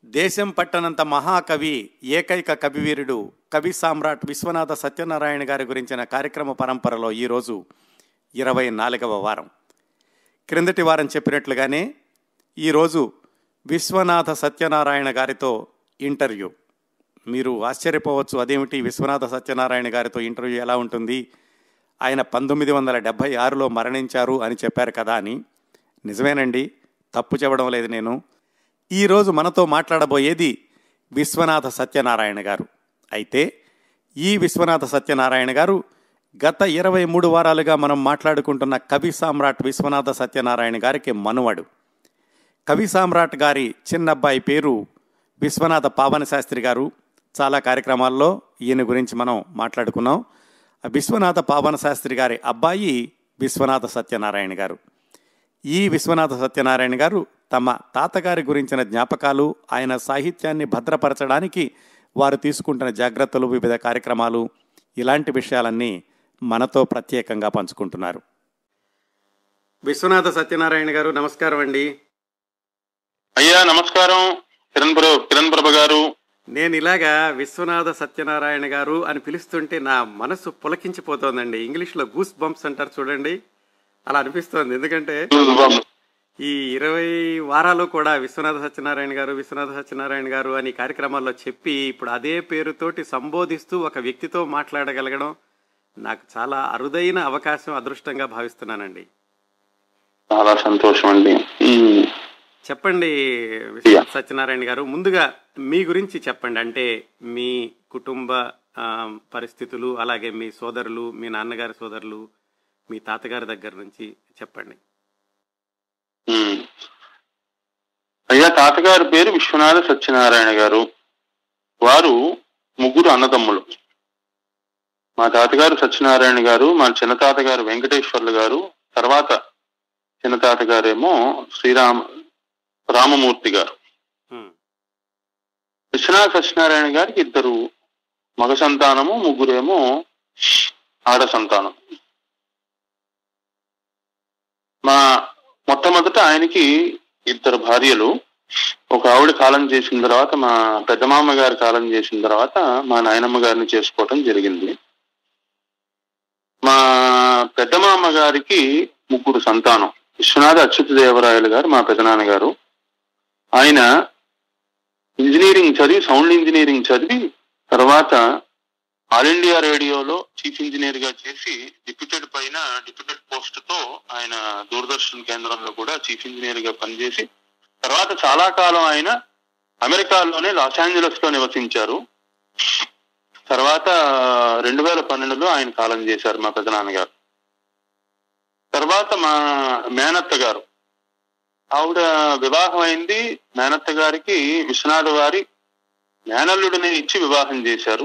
దేశం పట్టనంత మహాకవి ఏకైక కవివీరుడు కవి సామ్రాట్ విశ్వనాథ సత్యనారాయణ గారి గురించిన కార్యక్రమ పరంపరలో ఈరోజు ఇరవై నాలుగవ వారం క్రిందటి వారం చెప్పినట్లుగానే ఈరోజు విశ్వనాథ సత్యనారాయణ గారితో ఇంటర్వ్యూ మీరు ఆశ్చర్యపోవచ్చు అదేమిటి విశ్వనాథ సత్యనారాయణ గారితో ఇంటర్వ్యూ ఎలా ఉంటుంది ఆయన పంతొమ్మిది వందల డెబ్భై ఆరులో మరణించారు అని చెప్పారు కదా అని నిజమేనండి తప్పు చెప్పడం లేదు నేను ఈరోజు మనతో మాట్లాడబోయేది విశ్వనాథ సత్యనారాయణ గారు అయితే ఈ విశ్వనాథ సత్యనారాయణ గారు గత ఇరవై మూడు వారాలుగా మనం మాట్లాడుకుంటున్న కవి సామ్రాట్ విశ్వనాథ సత్యనారాయణ గారికి మనువడు కవి సామ్రాట్ గారి చిన్నబ్బాయి పేరు విశ్వనాథ పావన శాస్త్రి గారు చాలా కార్యక్రమాల్లో ఈయన గురించి మనం మాట్లాడుకున్నాం ఆ విశ్వనాథ పావన శాస్త్రి గారి అబ్బాయి విశ్వనాథ సత్యనారాయణ గారు ఈ విశ్వనాథ సత్యనారాయణ గారు తమ తాతగారి గురించిన జ్ఞాపకాలు ఆయన సాహిత్యాన్ని భద్రపరచడానికి వారు తీసుకుంటున్న జాగ్రత్తలు వివిధ కార్యక్రమాలు ఇలాంటి విషయాలన్నీ మనతో ప్రత్యేకంగా పంచుకుంటున్నారు విశ్వనాథ సత్యనారాయణ గారు నమస్కారం అండి అయ్యా నమస్కారం కిరణ్ ప్రభ కిరణ్ ప్రభ గారు నేను ఇలాగా విశ్వనాథ సత్యనారాయణ గారు అని పిలుస్తుంటే నా మనసు పులకించిపోతోందండి ఇంగ్లీష్లో గూస్ బంప్స్ అంటారు చూడండి అలా అనిపిస్తోంది ఎందుకంటే ఈ ఇరవై వారాలు కూడా విశ్వనాథ సత్యనారాయణ గారు విశ్వనాథ సత్యనారాయణ గారు అని కార్యక్రమాల్లో చెప్పి ఇప్పుడు అదే పేరుతోటి సంబోధిస్తూ ఒక వ్యక్తితో మాట్లాడగలగడం నాకు చాలా అరుదైన అవకాశం అదృష్టంగా భావిస్తున్నానండి చాలా సంతోషం అండి ఉమ్, చెప్పండి విశ్వనాథ సత్యనారాయణ గారు ముందుగా మీ గురించి చెప్పండి అంటే మీ కుటుంబ ఆ, పరిస్థితులు అలాగే మీ సోదరులు మీ నాన్నగారి సోదరులు మీ తాతగారి దగ్గర నుంచి చెప్పండి ఉమ్. అయ్యా తాతగారి పేరు విశ్వనాథ సత్యనారాయణ గారు వారు ముగ్గురు అన్నదమ్ములు మా తాతగారు సత్యనారాయణ గారు మా చిన్న తాతగారు వెంకటేశ్వర్లు గారు తర్వాత చిన్న తాతగారేమో శ్రీరామ రామమూర్తి గారు ఉమ్, విశ్వనాథ సత్యనారాయణ గారికి ఇద్దరు మగ సంతానము ముగ్గురేమో ఆడ సంతానం మా మొట్టమొదట ఆయనకి ఇద్దరు భార్యలు ఒక ఆవిడ కాలం చేసిన తర్వాత మా పెద్దమామ గారి కాలం చేసిన తర్వాత మా నాయనమ్మ గారిని చేసుకోవటం జరిగింది మా పెద్దమామ గారికి ముగ్గురు సంతానం విశ్వనాథ అచ్యుత దేవరాయలు గారు మా పెదనాన్నగారు ఆయన ఇంజనీరింగ్ చదివి సౌండ్ ఇంజనీరింగ్ చదివి తర్వాత ఆల్ ఇండియా రేడియోలో చీఫ్ ఇంజనీర్ గా చేసి డిప్యూటెడ్ పైన డిప్యూటెడ్ పోస్ట్ తో ఆయన దూరదర్శన్ కేంద్రంలో కూడా చీఫ్ ఇంజనీర్ గా పనిచేసి తర్వాత చాలా కాలం ఆయన అమెరికాలోనే లాస్ ఏంజలస్ లో నివసించారు తర్వాత రెండు వేల పన్నెండులో ఆయన కాలం చేశారు మా పెదనాన్నగారు తర్వాత మా మేనత్త గారు ఆవిడ వివాహం అయింది మేనత్త గారికి విశ్వనాథ వారి మేనల్లుడిని ఇచ్చి వివాహం చేశారు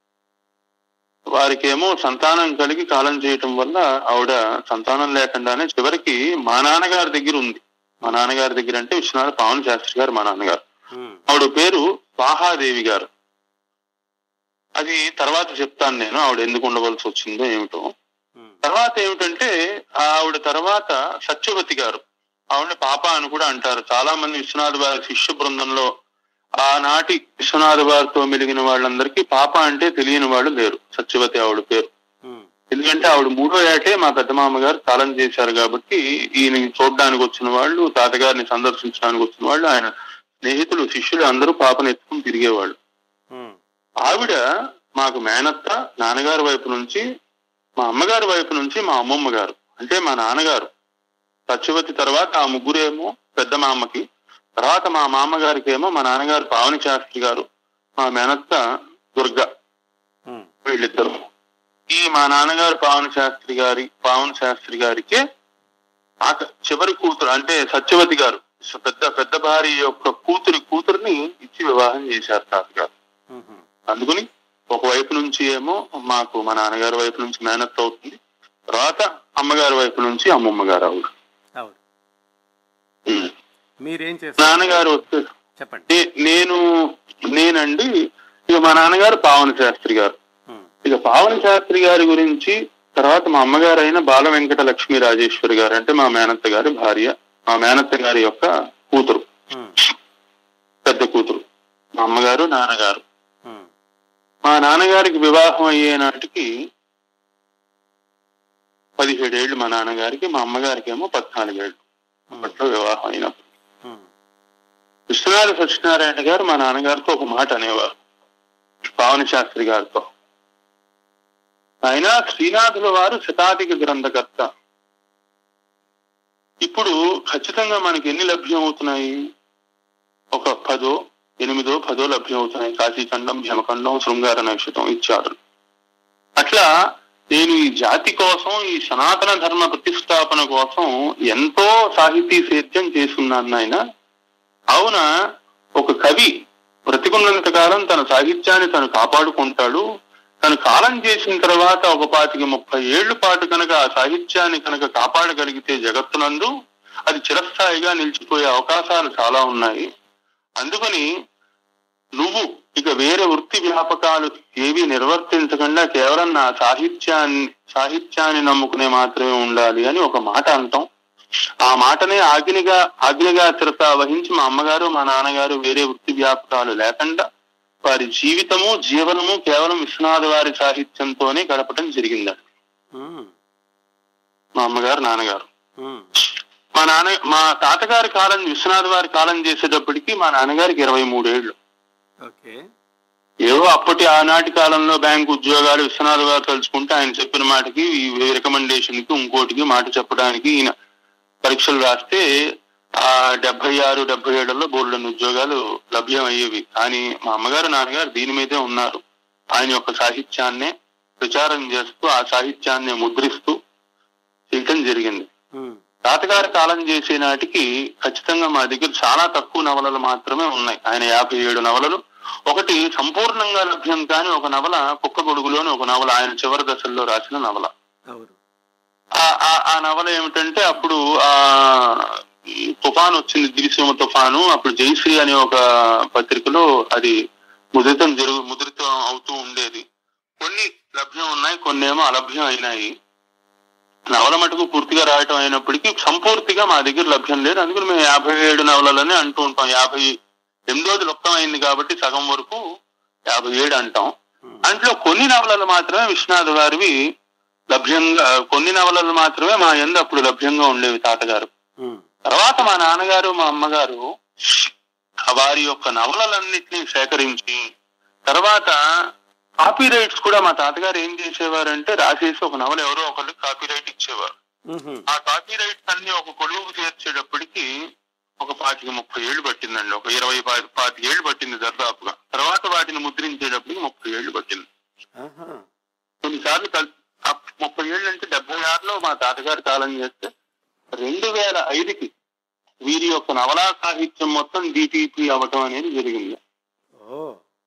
వారికేమో సంతానం కలిగి కాలం చేయటం వల్ల ఆవిడ సంతానం లేకుండానే చివరికి మా నాన్నగారి దగ్గర ఉంది మా నాన్నగారి దగ్గర అంటే విశ్వనాథ పవన్ శాస్త్రి గారు మా నాన్నగారు ఉమ్, ఆవిడ పేరు పాహాదేవి గారు అది తర్వాత చెప్తాను నేను ఆవిడ ఎందుకు ఉండవలసి వచ్చిందో ఏమిటో ఉమ్, తర్వాత ఏమిటంటే ఆవిడ తర్వాత సత్యవతి గారు ఆవిడ పాప అని కూడా అంటారు చాలా మంది విశ్వనాథ వారి శిష్య బృందంలో ఆనాటి విశ్వనాథ వారితో మెలిగిన వాళ్ళందరికీ పాప అంటే తెలియని వాళ్ళు లేరు సత్యవతి ఆవిడ పేరు ఉమ్, ఎందుకంటే ఆవిడ మూడో ఏటే మా పెద్ద మామగారు కాలం చేశారు కాబట్టి ఈయన చూడడానికి వచ్చిన వాళ్ళు తాతగారిని సందర్శించడానికి వచ్చిన వాళ్ళు ఆయన స్నేహితులు శిష్యులు అందరూ పాపను ఎత్తుకుని తిరిగేవాళ్ళు ఉమ్, ఆవిడ మాకు మేనత్త నాన్నగారి వైపు నుంచి మా అమ్మగారి వైపు నుంచి మా అమ్మమ్మ గారు అంటే మా నాన్నగారు సత్యవతి తర్వాత ఆ ముగ్గురేమో పెద్ద మామకి తర్వాత మా మామగారికి ఏమో మా నాన్నగారు పావని శాస్త్రి గారు మా మేనత్త దుర్గ ఉమ్, వీళ్ళిద్దరు ఈ మా నాన్నగారు పావన శాస్త్రి గారి పావన శాస్త్రి గారికే ఆ చివరి కూతురు అంటే సత్యవతి గారు పెద్ద పెద్ద భార్య యొక్క కూతురి కూతురిని ఇచ్చి వివాహం చేశారు తాతగారు ఉమ్, అందుకని ఒకవైపు నుంచి ఏమో మాకు మా నాన్నగారి వైపు నుంచి మేనత్ అవుతుంది తర్వాత అమ్మగారి వైపు నుంచి అమ్మమ్మ గారు ఆవిడ అవును ఉమ్. మీరేం చేస్తారు నాన్నగారు వస్తే చెప్పండి నే- నేను నేనండి ఇక మా నాన్నగారు పావన శాస్త్రి గారు ఉమ్, ఇక పావన శాస్త్రి గారి గురించి తర్వాత మా అమ్మగారు అయిన బాల వెంకట లక్ష్మీ రాజేశ్వరి గారు అంటే మా మేనత్త గారి భార్య మా మేనత్త గారి యొక్క కూతురు ఉమ్, పెద్ద కూతురు మా అమ్మగారు నాన్నగారు ఉమ్, మా నాన్నగారికి వివాహం అయ్యే నాటికి పదిహేడేళ్లు మా నాన్నగారికి మా అమ్మగారికి ఏమో పద్నాలుగేళ్లు ఉమ్, అప్పట్లో వివాహం అయినప్పుడు ఉమ్, విశ్వనాథ సత్యనారాయణ గారు మా నాన్నగారితో ఒక మాట అనేవారు పావన శాస్త్రి గారితో ఆయన శ్రీనాథుల వారు శతాధిక గ్రంథకర్త ఇప్పుడు ఖచ్చితంగా మనకి ఎన్ని లభ్యం అవుతున్నాయి ఒక పదో ఎనిమిదో పదో లభ్యం అవుతున్నాయి కాశీఖండం భీమఖండం శృంగార నక్షత్రం ఇత్యాదులు అట్లా నేను ఈ జాతి కోసం ఈ సనాతన ధర్మ ప్రతిష్టాపన కోసం ఎంతో సాహితీ సేద్యం చేస్తున్నాను నాయన అవున ఒక కవి బ్రతికున్నంత కాలం తన సాహిత్యాన్ని తను కాపాడుకుంటాడు తను కాలం చేసిన తర్వాత ఒక పాతికి ముప్పై ఏళ్ల పాటు కనుక ఆ సాహిత్యాన్ని కనుక కాపాడగలిగితే జగత్తునందు అది చిరస్థాయిగా నిలిచిపోయే అవకాశాలు చాలా ఉన్నాయి అందుకని నువ్వు ఇక వేరే వృత్తి వ్యాపకాలు ఏవి నిర్వర్తించకుండా కేవలం నా సాహిత్యాన్ని సాహిత్యాన్ని నమ్ముకునే మాత్రమే ఉండాలి అని ఒక మాట అంటాం ఆ మాటనే ఆజ్ఞగా ఆజ్ఞగా చిరత వహించి మా అమ్మగారు మా నాన్నగారు వేరే వృత్తి వ్యాపకాలు లేకుండా వారి జీవితము జీవనము కేవలం విశ్వనాథ వారి సాహిత్యంతోనే గడపడం జరిగిందండి ఉమ్, మా అమ్మగారు నాన్నగారు ఉమ్, మా నాన్న మా తాతగారి కాలం విశ్వనాథ వారి కాలం చేసేటప్పటికి మా నాన్నగారికి ఇరవై మూడేళ్లు ఓకే ఏవో అప్పటి ఆనాటి కాలంలో బ్యాంకు ఉద్యోగాలు విశ్వనాథ గారు తలుచుకుంటే ఆయన చెప్పిన మాటకి ఈ రికమెండేషన్ కి ఇంకోటికి మాట చెప్పడానికి ఈయన పరీక్షలు రాస్తే ఆ డెబ్బై ఆరు డెబ్బై ఏడులో బోర్డులను ఉద్యోగాలు లభ్యం అయ్యేవి కానీ మా అమ్మగారు నాన్నగారు దీని మీదే ఉన్నారు ఆయన యొక్క సాహిత్యాన్నే ప్రచారం చేస్తూ ఆ సాహిత్యాన్ని ముద్రిస్తూ చేయటం జరిగింది ఉమ్, తాతగారి కాలం చేసే నాటికి ఖచ్చితంగా మా దగ్గర చాలా తక్కువ నవలలు మాత్రమే ఉన్నాయి ఆయన యాభై ఏడు నవలలు ఒకటి సంపూర్ణంగా లభ్యం కాని ఒక నవల కుక్క గొడుగులోని ఒక నవల ఆయన చివరి దశల్లో రాసిన నవల అవును ఆ- ఆ- ఆ నవల ఏమిటంటే అప్పుడు ఆ ఈ తుఫాను వచ్చింది దివిసీమ తుఫాను అప్పుడు జయశ్రీ అనే ఒక పత్రికలో అది ముద్రితం జరుగు ముద్రితం అవుతూ ఉండేది కొన్ని లభ్యం ఉన్నాయి కొన్ని ఏమో అలభ్యం అయినాయి నవల మటుకు పూర్తిగా రాయటం అయినప్పటికీ సంపూర్తిగా మా దగ్గర లభ్యం లేదు అందుకని మేము యాభై ఏడు నవలలని అంటూ ఉంటాం యాభై ఎనిమిదోది లొక్కం అయింది కాబట్టి సగం వరకు యాభై ఏడు అంటాం ఉమ్, దాంట్లో కొన్ని నవలలు మాత్రమే విశ్వనాథ్ గారివి లభ్యంగా కొన్ని నవలలు మాత్రమే మా ఎందు అప్పుడు లభ్యంగా ఉండేవి తాతగారు ఉమ్, తర్వాత మా నాన్నగారు మా అమ్మగారు వారి యొక్క నవలలన్నింటినీ సేకరించి తర్వాత కాపీ రైట్స్ కూడా మా తాతగారు ఏం చేసేవారంటే రాసేసి ఒక నవల ఎవరో ఒకళ్ళు కాపీ రైట్ ఇచ్చేవారు ఉహుం, ఆ కాపీ రైట్స్ అన్ని ఒక కొలువుకు చేర్చేటప్పటికి ఒక పాతిక ముప్పై ఏళ్ళు పట్టిందండి ఒక ఇరవై పా- పాతిక ఏళ్ళు పట్టింది దర్దాపుగా తర్వాత వాటిని ముద్రించేటప్పటికి ముప్పై ఏళ్ళు పట్టింది ఆహా, కొన్నిసార్లు కల్- ఆ ముప్పై ఏళ్ళు అంటే డెబ్బై ఆరులో మా తాతగారు కాలం చేస్తే రెండు వేల ఐదుకి వీరి యొక్క నవలా సాహిత్యం మొత్తం డిటిపి అవ్వటం అనేది జరిగింది ఓ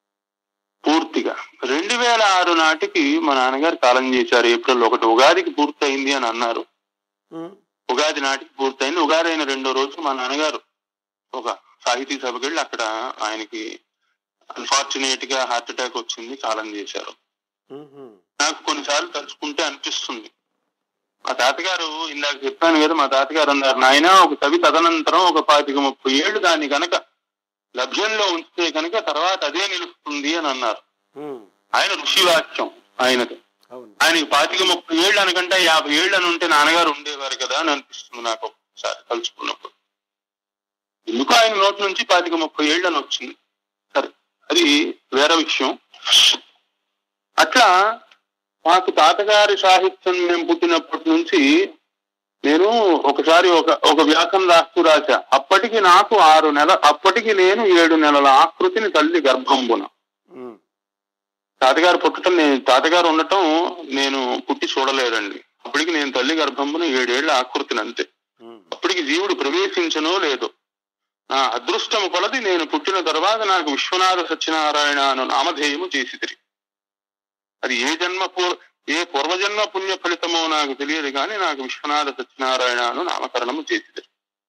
పూర్తిగా రెండు వేల ఆరు నాటికి మా నాన్నగారు కాలం చేశారు ఏప్రిల్ ఒకటి ఉగాదికి పూర్తయింది అని అన్నారు ఉమ్, ఉగాది నాటికి పూర్తయింది ఉగాది అయిన రెండో రోజు మా నాన్నగారు ఒక సాహితీ సభకి వెళ్ళి అక్కడ ఆయనకి అన్ఫార్చునేట్ గా హార్ట్ అటాక్ వచ్చింది కాలం చేశారు ఉహుం, నాకు కొన్నిసార్లు తలుచుకుంటే అనిపిస్తుంది మా తాతగారు ఇందాక చెప్పాను కదా మా తాతగారు అన్నారు నాయన ఒక కవి తదనంతరం ఒక పాతిక ముప్పై ఏళ్ళు దాన్ని కనుక లభ్యంలో ఉంచితే కనుక తర్వాత అదే నిలుస్తుంది అని అన్నారు ఉమ్, ఆయన ఋషివాక్యం ఆయనది అవును ఆయనకి పాతిక ముప్పై ఏళ్ళు అనకంటే యాభై ఏళ్ళు అని ఉంటే నాన్నగారు ఉండేవారు కదా అని అనిపిస్తుంది నాకు ఒకసారి తలుచుకున్నప్పుడు ఎందుకు ఆయన నోటి నుంచి పాతిక ముప్పై ఏళ్ళు అని వచ్చింది సరే అది వేరే విషయం అట్లా మాకు తాతగారి సాహిత్యం మేము పుట్టినప్పటి నుంచి నేను ఒకసారి ఒక ఒక వ్యాసం రాస్తూ రాశా అప్పటికి నాకు ఆరు నెల అప్పటికి నేను ఏడు నెలల ఆకృతిని తల్లి గర్భంబున ఉమ్, తాతగారు పుట్టడం నేను తాతగారు ఉండటం నేను పుట్టి చూడలేదండి అప్పటికి నేను తల్లి గర్భంబున ఏడేళ్ల ఆకృతిని అంతే ఉమ్, అప్పటికి జీవుడు ప్రవేశించనో లేదో నా అదృష్టము కొలది నేను పుట్టిన తర్వాత నాకు విశ్వనాథ సత్యనారాయణ అను నామధేయము చేసి అది ఏ జన్మ పూర్ ఏ పూర్వజన్మ పుణ్య ఫలితమో నాకు తెలియదు కానీ నాకు విశ్వనాథ సత్యనారాయణ అను నామకరణము చేసి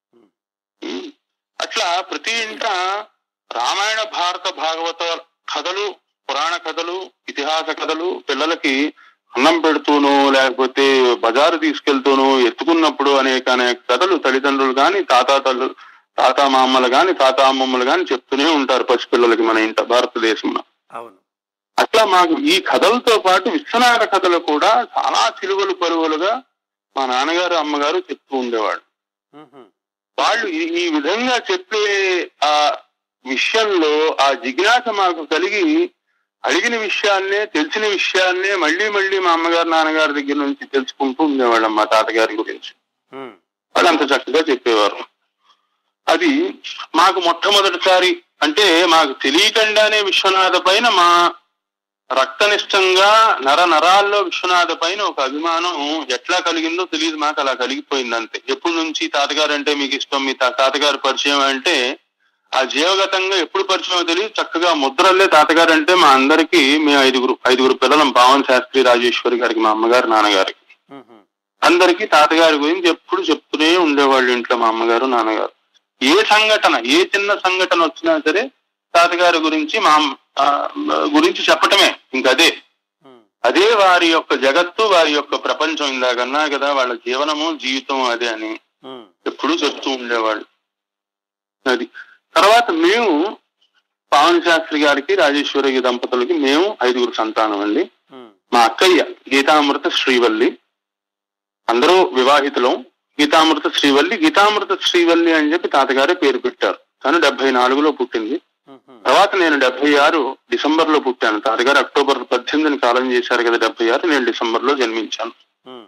అట్లా ప్రతి ఇంట రామాయణ భారత భాగవత కథలు పురాణ కథలు ఇతిహాస కథలు పిల్లలకి అన్నం పెడుతూను లేకపోతే బజారు తీసుకెళ్తూను ఎత్తుకున్నప్పుడు అనేక అనేక కథలు తల్లిదండ్రులు కానీ తాత తల్లు తాత మామలు గాని తాత అమ్మమ్మలు గాని చెప్తూనే ఉంటారు పసిపిల్లలకి మన ఇంట భారతదేశంలో అవును అట్లా మాకు ఈ కథలతో పాటు విశ్వనాథ కథలు కూడా చాలా చిలువలు పరువులుగా మా నాన్నగారు అమ్మగారు చెప్తూ ఉండేవాడు మ్హూ. వాళ్ళు ఈ- ఈ విధంగా చెప్పే ఆ విషయంలో ఆ జిజ్ఞాస మాకు కలిగి అడిగిన విషయాన్నే తెలిసిన విషయాన్నే మళ్ళీ మళ్ళీ మా అమ్మగారు నాన్నగారి దగ్గర నుంచి తెలుసుకుంటూ ఉండేవాళ్ళం మా తాతగారి గురించి మ్. వాళ్ళు అంత చక్కగా చెప్పేవారు అది మాకు మొట్టమొదటిసారి అంటే మాకు తెలియకుండానే విశ్వనాథ పైన మా రక్తనిష్టంగా నర నరాల్లో విశ్వనాథ పైన ఒక అభిమానం ఎట్లా కలిగిందో తెలియదు మాకు అలా కలిగిపోయింది అంతే ఎప్పటి నుంచి తాతగారు అంటే మీకు ఇష్టం మీ తా- తాతగారు పరిచయం అంటే ఆ జీవగతంగా ఎప్పుడు పరిచయం తెలియదు చక్కగా ముద్రల్లే తాతగారు అంటే మా అందరికి మేము ఐదుగురు ఐదుగురు పిల్లలం పావన్ శాస్త్రి రాజేశ్వరి గారికి మా అమ్మగారు నాన్నగారికి మ్హూ. అందరికీ తాతగారి గురించి ఎప్పుడు చెప్తూనే ఉండేవాళ్ళు ఇంట్లో మా అమ్మగారు నాన్నగారు ఏ సంఘటన ఏ చిన్న సంఘటన వచ్చినా సరే తాతగారి గురించి మా అమ్మ- ఆ, గురించి చెప్పటమే ఇంకదే మ్. అదే వారి యొక్క జగత్తు వారి యొక్క ప్రపంచం ఇందాకన్నా కదా వాళ్ళ జీవనము జీవితం అదే అని మ్. ఎప్పుడూ చెప్తూ ఉండేవాళ్ళు అది తర్వాత మేము పావన్ శాస్త్రి గారికి రాజేశ్వరి దంపతులకి మేము ఐదుగురు సంతానం అండి మ్. మా అక్కయ్య గీతామృత శ్రీవల్లి అందరూ వివాహితులం గీతామృత శ్రీవల్లి గీతామృత శ్రీవల్లి అని చెప్పి తాతగారే పేరు పెట్టారు తను డెబ్బై నాలుగులో పుట్టింది మ్హూ. తర్వాత నేను డెబ్బై ఆరు డిసెంబర్ లో పుట్టాను తాతగారు అక్టోబర్ పద్దెనిమిదిని కాలం చేశారు కదా డెబ్బై ఆరు నేను డిసెంబర్ లో జన్మించాను మ్.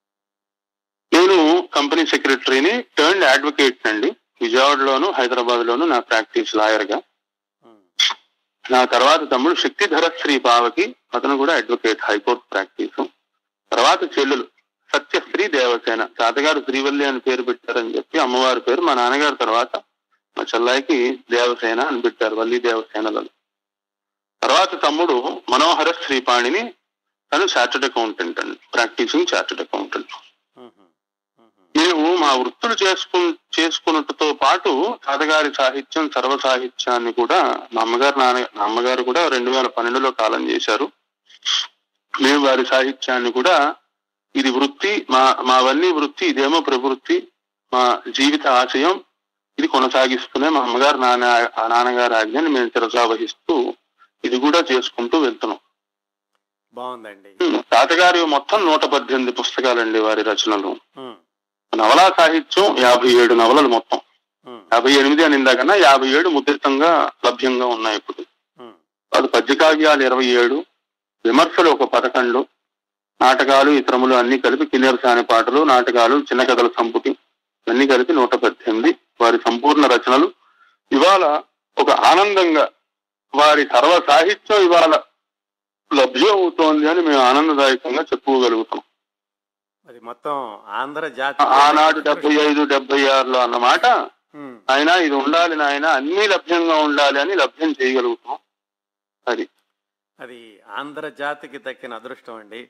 నేను కంపెనీ సెక్రటరీని టర్న్ అడ్వకేట్ అండి విజయవాడలోను హైదరాబాద్ లోను నా ప్రాక్టీస్ లాయర్ గా మ్. నా తర్వాత తమ్ముడు శక్తిధర శ్రీ బావకి అతను కూడా అడ్వకేట్ హైకోర్టు ప్రాక్టీస్ తర్వాత చెల్లెలు సత్యశ్రీ దేవసేన తాతగారు శ్రీవల్లి అని పేరు పెట్టారని చెప్పి అమ్మవారి పేరు మా నాన్నగారు తర్వాత మా చెల్లాయికి దేవసేన అని పెట్టారు వల్లి దేవసేనలను తర్వాత తమ్ముడు మనోహర శ్రీపాణిని తను చార్టెడ్ అకౌంటెంట్ అండి practising chartered accountant mhm. Mhm. మేము మా వృత్తులు చేసుకు చేసుకున్నట్టుతో పాటు తాతగారి సాహిత్యం సర్వ సాహిత్యాన్ని కూడా మా అమ్మగారు నాన్న మా అమ్మగారు కూడా రెండు వేల పన్నెండులో కాలం చేశారు మేము వారి సాహిత్యాన్ని కూడా ఇది వృత్తి మా మావన్నీ వృత్తి ఇదేమో ప్రవృత్తి మా జీవిత ఆశయం ఇది కొనసాగిస్తూనే మా అమ్మగారు నాన్న ఆ నాన్నగారి ఆజ్ఞని మేము తిరసావహిస్తూ ఇది కూడా చేసుకుంటూ వెళ్తున్నాం బాగుందండి తాతగారి మొత్తం నూట పద్దెనిమిది పుస్తకాలండి వారి రచనలు మ్. నవలా సాహిత్యం యాభై ఏడు నవలలు మొత్తం మ్. యాభై ఎనిమిది అని ఇందాకన్నా యాభై ఏడు ముద్రితంగా లభ్యంగా ఉన్నాయి ఇప్పుడు మ్. అది పద్యకావ్యాలు ఇరవై ఏడు విమర్శలు ఒక పదకొండు నాటకాలు ఇతరములు అన్ని కలిపి కిన్నెరసాని పాటలు నాటకాలు చిన్న కథల సంపుటి అన్ని కలిపి నూట పద్దెనిమిది వారి సంపూర్ణ రచనలు ఇవాళ ఒక ఆనందంగా వారి సర్వ సాహిత్యం ఇవాళ లభ్యం అవుతోంది అని మేము ఆనందదాయకంగా చెప్పుకోగలుగుతాం అది మొత్తం ఆంధ్ర జాతి ఆనాడు డెబ్బై ఐదు డెబ్బై ఆరులో అన్నమాట మ్. ఆయన ఇది ఉండాలి నాయన అన్ని లభ్యంగా ఉండాలి అని లభ్యం చేయగలుగుతాం అది అది ఆంధ్ర జాతికి దక్కిన అదృష్టం అండి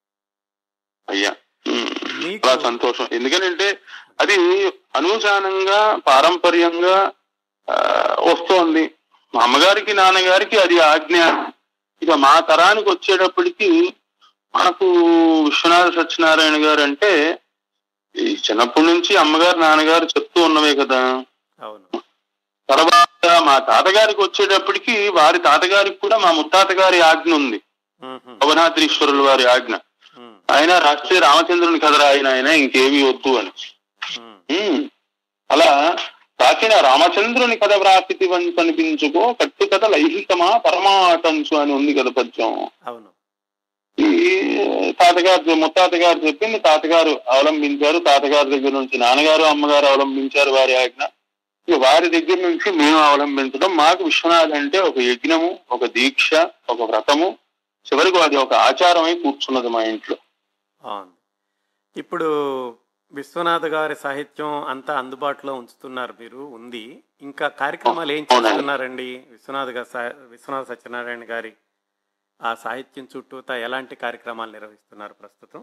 అయ్యా ఉమ్. మీకు చాలా సంతోషం ఎందుకంటే అది అనూచానంగా పారంపర్యంగా ఆ, వస్తోంది మా అమ్మగారికి నాన్నగారికి అది ఆజ్ఞ ఇక మా తరానికి వచ్చేటప్పటికి మనకు విశ్వనాథ సత్యనారాయణ గారు అంటే ఈ చిన్నప్పటి నుంచి అమ్మగారు నాన్నగారు చెప్తూ ఉన్నవే కదా అవును తర్వాత మా తాతగారికి వచ్చేటప్పటికి వారి తాతగారికి కూడా మా ముత్తాతగారి ఆజ్ఞ ఉంది మ్హూ. భవనాథరీశ్వరుల వారి ఆజ్ఞ మ్. ఆయన రాష్ట్రీయ రామచంద్రుని కథ రాయన ఆయన ఇంకేమీ వద్దు అని మ్. ఉమ్. అలా రాసిన రామచంద్రుని కథ వ్రాసితి కనిపించుకో కట్టు కథ లైహికమా పరమాటంచు అని ఉంది కదా పద్యం అవును ఈ తాతగారు ముత్తాతగారు చెప్పింది తాతగారు అవలంబించారు తాతగారి దగ్గర నుంచి నాన్నగారు అమ్మగారు అవలంబించారు వారి ఆజ్ఞ ఇక వారి దగ్గర నుంచి మేము అవలంబించడం మాకు విశ్వనాథ్ అంటే ఒక యజ్ఞము ఒక దీక్ష ఒక వ్రతము చివరికి అది ఒక ఆచారమై కూర్చున్నది మా ఇంట్లో బాగుంది ఇప్పుడు విశ్వనాథ్ గారి సాహిత్యం అంతా అందుబాటులో ఉంచుతున్నారు మీరు ఉంది ఇంకా కార్యక్రమాలు ఏం అవునండి. చేస్తున్నారండి విశ్వనాథ్ గారి సా- విశ్వనాథ సత్యనారాయణ గారి ఆ సాహిత్యం చుట్టూతా ఎలాంటి కార్యక్రమాలు నిర్వహిస్తున్నారు ప్రస్తుతం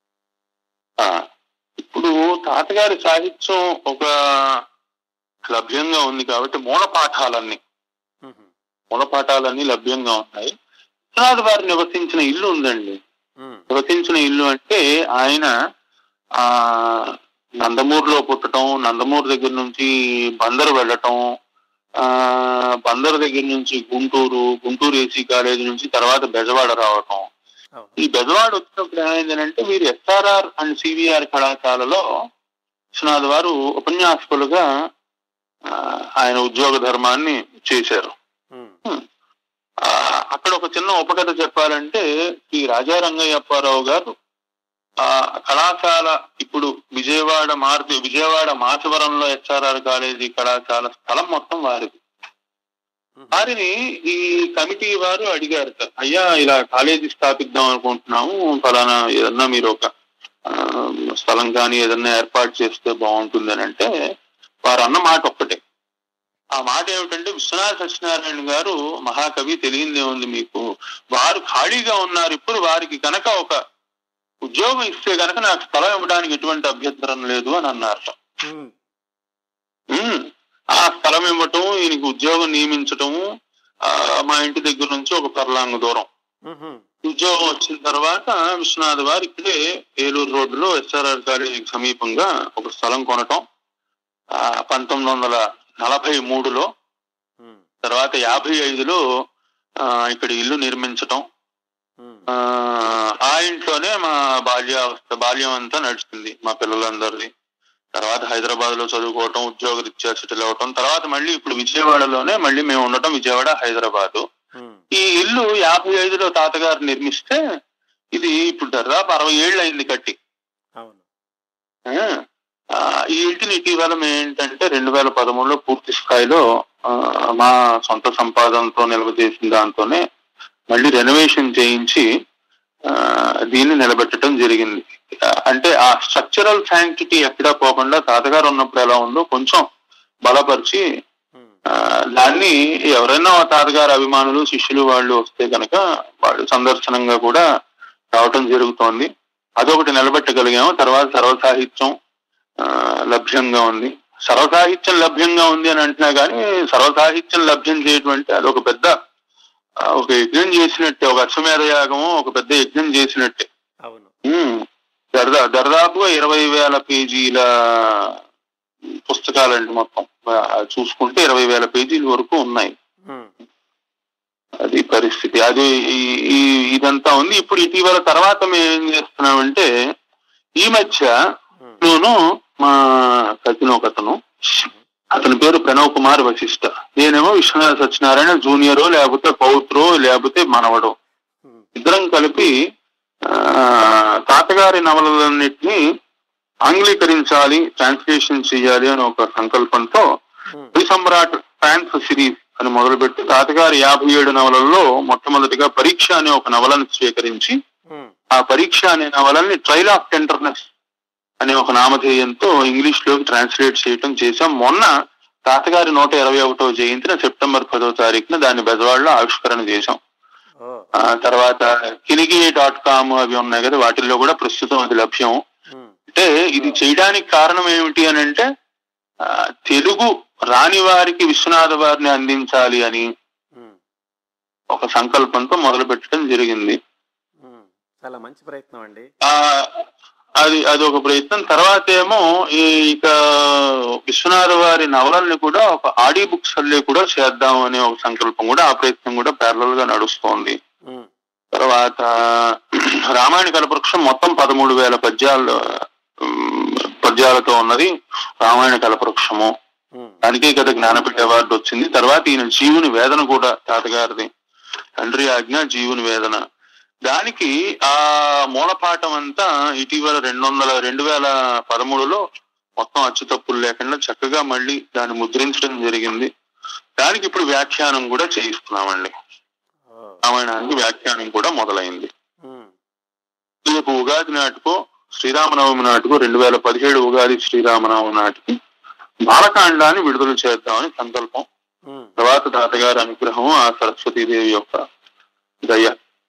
ఆ, ఇప్పుడు తాతగారి సాహిత్యం ఒక లభ్యంగా ఉంది కాబట్టి మూల పాఠాలన్నీ మ్హూ. మూల పాఠాలన్నీ లభ్యంగా ఉన్నాయి విశ్వనాథ్ వారు నివసించిన ఇల్లు ఉందండి మ్. నివసించిన ఇల్లు అంటే ఆయన ఆ నందమూరులో పుట్టడం నందమూరు దగ్గర నుంచి బందరు వెళ్ళటం ఆ బందరు దగ్గర నుంచి గుంటూరు గుంటూరు ఏసీ కాలేజీ నుంచి తర్వాత బెజవాడ రావటం అవును ఈ బెజవాడ వచ్చినప్పుడు ఏమైందంటే వీరు ఎస్ఆర్ఆర్ అండ్ సివిఆర్ కళాశాలలో విశ్వనాథ్ వారు ఉపన్యాసకులుగా ఆ, ఆయన ఉద్యోగ ధర్మాన్ని చేశారు ఉమ్, ఆ, అక్కడ ఒక చిన్న ఉపకథ చెప్పాలంటే శ్రీ రాజారంగయ్యప్పారావు గారు ఆ కళాశాల ఇప్పుడు విజయవాడ మార్చి విజయవాడ మాచవరంలో హెచ్ఆర్ఆర్ కాలేజీ కళాశాల స్థలం మొత్తం వారిది ఉమ్, వారిని ఈ కమిటీ వారు అడిగారు సార్ అయ్యా ఇలా కాలేజీ స్థాపిద్దాం అనుకుంటున్నాము ఫలానా ఏదన్నా మీరు ఒక ఆ, స్థలం కానీ ఏదన్నా ఏర్పాటు చేస్తే బాగుంటుంది అని అంటే వారు అన్న మాట ఒక్కటే ఆ మాట ఏమిటంటే విశ్వనాథ సత్యనారాయణ గారు మహాకవి తెలియందే ఉంది మీకు వారు ఖాళీగా ఉన్నారు ఇప్పుడు వారికి కనుక ఒక ఉద్యోగం ఇస్తే కనుక నాకు స్థలం ఇవ్వడానికి ఎటువంటి అభ్యంతరం లేదు అని అన్నారు ఉమ్, ఉమ్, ఆ స్థలం ఇవ్వటం ఈయనకి ఉద్యోగం నియమించటం ఆ, మా ఇంటి దగ్గర నుంచి ఒక పర్లాంగ దూరం ఉహు, ఉద్యోగం వచ్చిన తర్వాత విశ్వనాథ్ వారు ఇక్కడే ఏలూరు రోడ్డులో ఎస్ఆర్ఆర్ కాలేజీకి సమీపంగా ఒక స్థలం కొనటం ఆ, పంతొమ్మిది వందల నలభై మూడులో ఉమ్, తర్వాత యాభై ఐదులో ఆ, ఇక్కడ ఇల్లు నిర్మించటం ఉమ్, ఆ, ఆ ఇంట్లోనే మా బాల్యావస్థ బాల్యం అంతా నడిచింది మా పిల్లలందరిది తర్వాత హైదరాబాద్ లో చదువుకోవటం ఉద్యోగరీత్యా సెటిల్ అవటం తర్వాత మళ్ళీ ఇప్పుడు విజయవాడలోనే మళ్ళీ మేము ఉండటం విజయవాడ హైదరాబాద్ ఉమ్, ఈ ఇల్లు యాభై ఐదులో తాతగారు నిర్మిస్తే ఇది ఇప్పుడు దాదాపు అరవై ఏళ్ళు అయింది కట్టి అవును ఆ, ఆ, ఈ ఇంటిని ఇటీవల మేము ఏంటంటే రెండు వేల పదమూడులో పూర్తి స్థాయిలో ఆ, మా సొంత సంపాదనతో నిల్వ చేసిన దాంతోనే మళ్ళీ రెనోవేషన్ చేయించి ఆ, దీన్ని నిలబెట్టడం జరిగింది ఆ, అంటే ఆ స్ట్రక్చరల్ శాంక్టిటీ ఎక్కడా పోకుండా తాతగారు ఉన్నప్పుడు ఎలా ఉందో కొంచెం బలపరిచి ఉమ్, ఆ, దాన్ని ఎవరైనా ఆ తాతగారు అభిమానులు శిష్యులు వాళ్ళు వస్తే కనుక వాళ్ళు సందర్శనంగా కూడా రావటం జరుగుతోంది అదొకటి నిలబెట్టగలిగాము తర్వాత సర్వ సాహిత్యం ఆ, లభ్యంగా ఉంది సర్వ సాహిత్యం లభ్యంగా ఉంది అని అంటున్నా కానీ సర్వ సాహిత్యం లభ్యం చేయడం అంటే అదొక పెద్ద ఆ, ఒక యజ్ఞం చేసినట్టే ఒక అశ్వమేధ యాగము ఒక పెద్ద యజ్ఞం చేసినట్టే అవును ఉమ్. దర్దా దర్దాపుగా ఇరవై వేల పేజీల పుస్తకాలండి మొత్తం ఆ, చూసుకుంటే ఇరవై వేల పేజీల వరకు ఉన్నాయి ఉమ్, అది పరిస్థితి అది ఈ- ఈ ఇదంతా ఉంది ఇప్పుడు ఇటీవల తర్వాత మేము ఏం చేస్తున్నామంటే ఈ మధ్య ఉమ్, నేను మా కజిన్ ఒక అతను అతని పేరు ప్రణవ్ కుమార్ వశిష్ట నేనేమో విశ్వనాథ సత్యనారాయణ జూనియరో లేకపోతే పౌత్రో లేకపోతే మనవడో ఉమ్, ఇద్దరం కలిపి ఆ, తాతగారి నవలలన్నింటినీ ఆంగ్లీకరించాలి ట్రాన్స్లేషన్ చేయాలి అని ఒక సంకల్పంతో ఉమ్, శ్రీ సమ్రాట్ ఫ్యాన్స్ సిరీస్ అని మొదలుపెట్టి తాతగారి యాభై ఏడు నవలల్లో మొట్టమొదటిగా పరీక్ష అనే ఒక నవలను స్వీకరించి ఉమ్, ఆ పరీక్ష అనే నవలని ట్రైల్ ఆఫ్ టెండర్నెస్ అనే ఒక నామధేయంతో ఇంగ్లీష్ లోకి ట్రాన్స్లేట్ చేయటం చేశాం మొన్న తాతగారి నూట ఇరవై ఒకటో జయంతిన సెప్టెంబర్ పదో తారీఖున దాన్ని బెజవాడలో ఆవిష్కరణ చేశాం ఓ ఆ తర్వాత కిలిగి డాట్ కామ్ అవి ఉన్నాయి కదా వాటిల్లో కూడా ప్రస్తుతం అది లభ్యం ఉమ్, అంటే ఇది చేయడానికి కారణం ఏమిటి అని అంటే ఆ, తెలుగు రాని వారికి విశ్వనాథ వారిని అందించాలి అని ఉమ్, ఒక సంకల్పంతో మొదలు పెట్టడం జరిగింది ఉమ్, చాలా మంచి ప్రయత్నం అండి ఆ అది అది ఒక ప్రయత్నం తర్వాత ఏమో ఈ ఇక విశ్వనాథ వారి నవలల్ని కూడా ఒక ఆడియో బుక్స్ అల్లే కూడా చేద్దాం అనే ఒక సంకల్పం కూడా ఆ ప్రయత్నం కూడా ప్యారలల్ గా నడుస్తోంది ఉమ్, తర్వాత రామాయణ కలపవృక్షం మొత్తం పదమూడు వేల పద్యాలు ఉమ్, పద్యాలతో ఉన్నది రామాయణ కలపవృక్షము ఉమ్, దానికే కదా జ్ఞానపీఠ అవార్డు వచ్చింది తర్వాత ఈయన జీవుని వేదన కూడా తాతగారిది తండ్రి ఆజ్ఞ జీవుని వేదన దానికి ఆ మూలపాఠం అంతా ఇటీవల రెండు వందల రెండు వేల పదమూడులో మొత్తం అచ్చుతప్పులు లేకుండా చక్కగా మళ్ళీ దాన్ని ముద్రించడం జరిగింది దానికి ఇప్పుడు వ్యాఖ్యానం కూడా చేయిస్తున్నామండి ఓ రామాయణానికి వ్యాఖ్యానం కూడా మొదలైంది ఉమ్, రేపు ఉగాది నాటికో శ్రీరామనవమి నాటికో రెండు వేల పదిహేడు ఉగాది శ్రీరామనవమి నాటికి బాలకాండాన్ని విడుదల చేద్దామని సంకల్పం ఉమ్, తర్వాత తాతగారి అనుగ్రహం ఆ సరస్వతీదేవి యొక్క దయ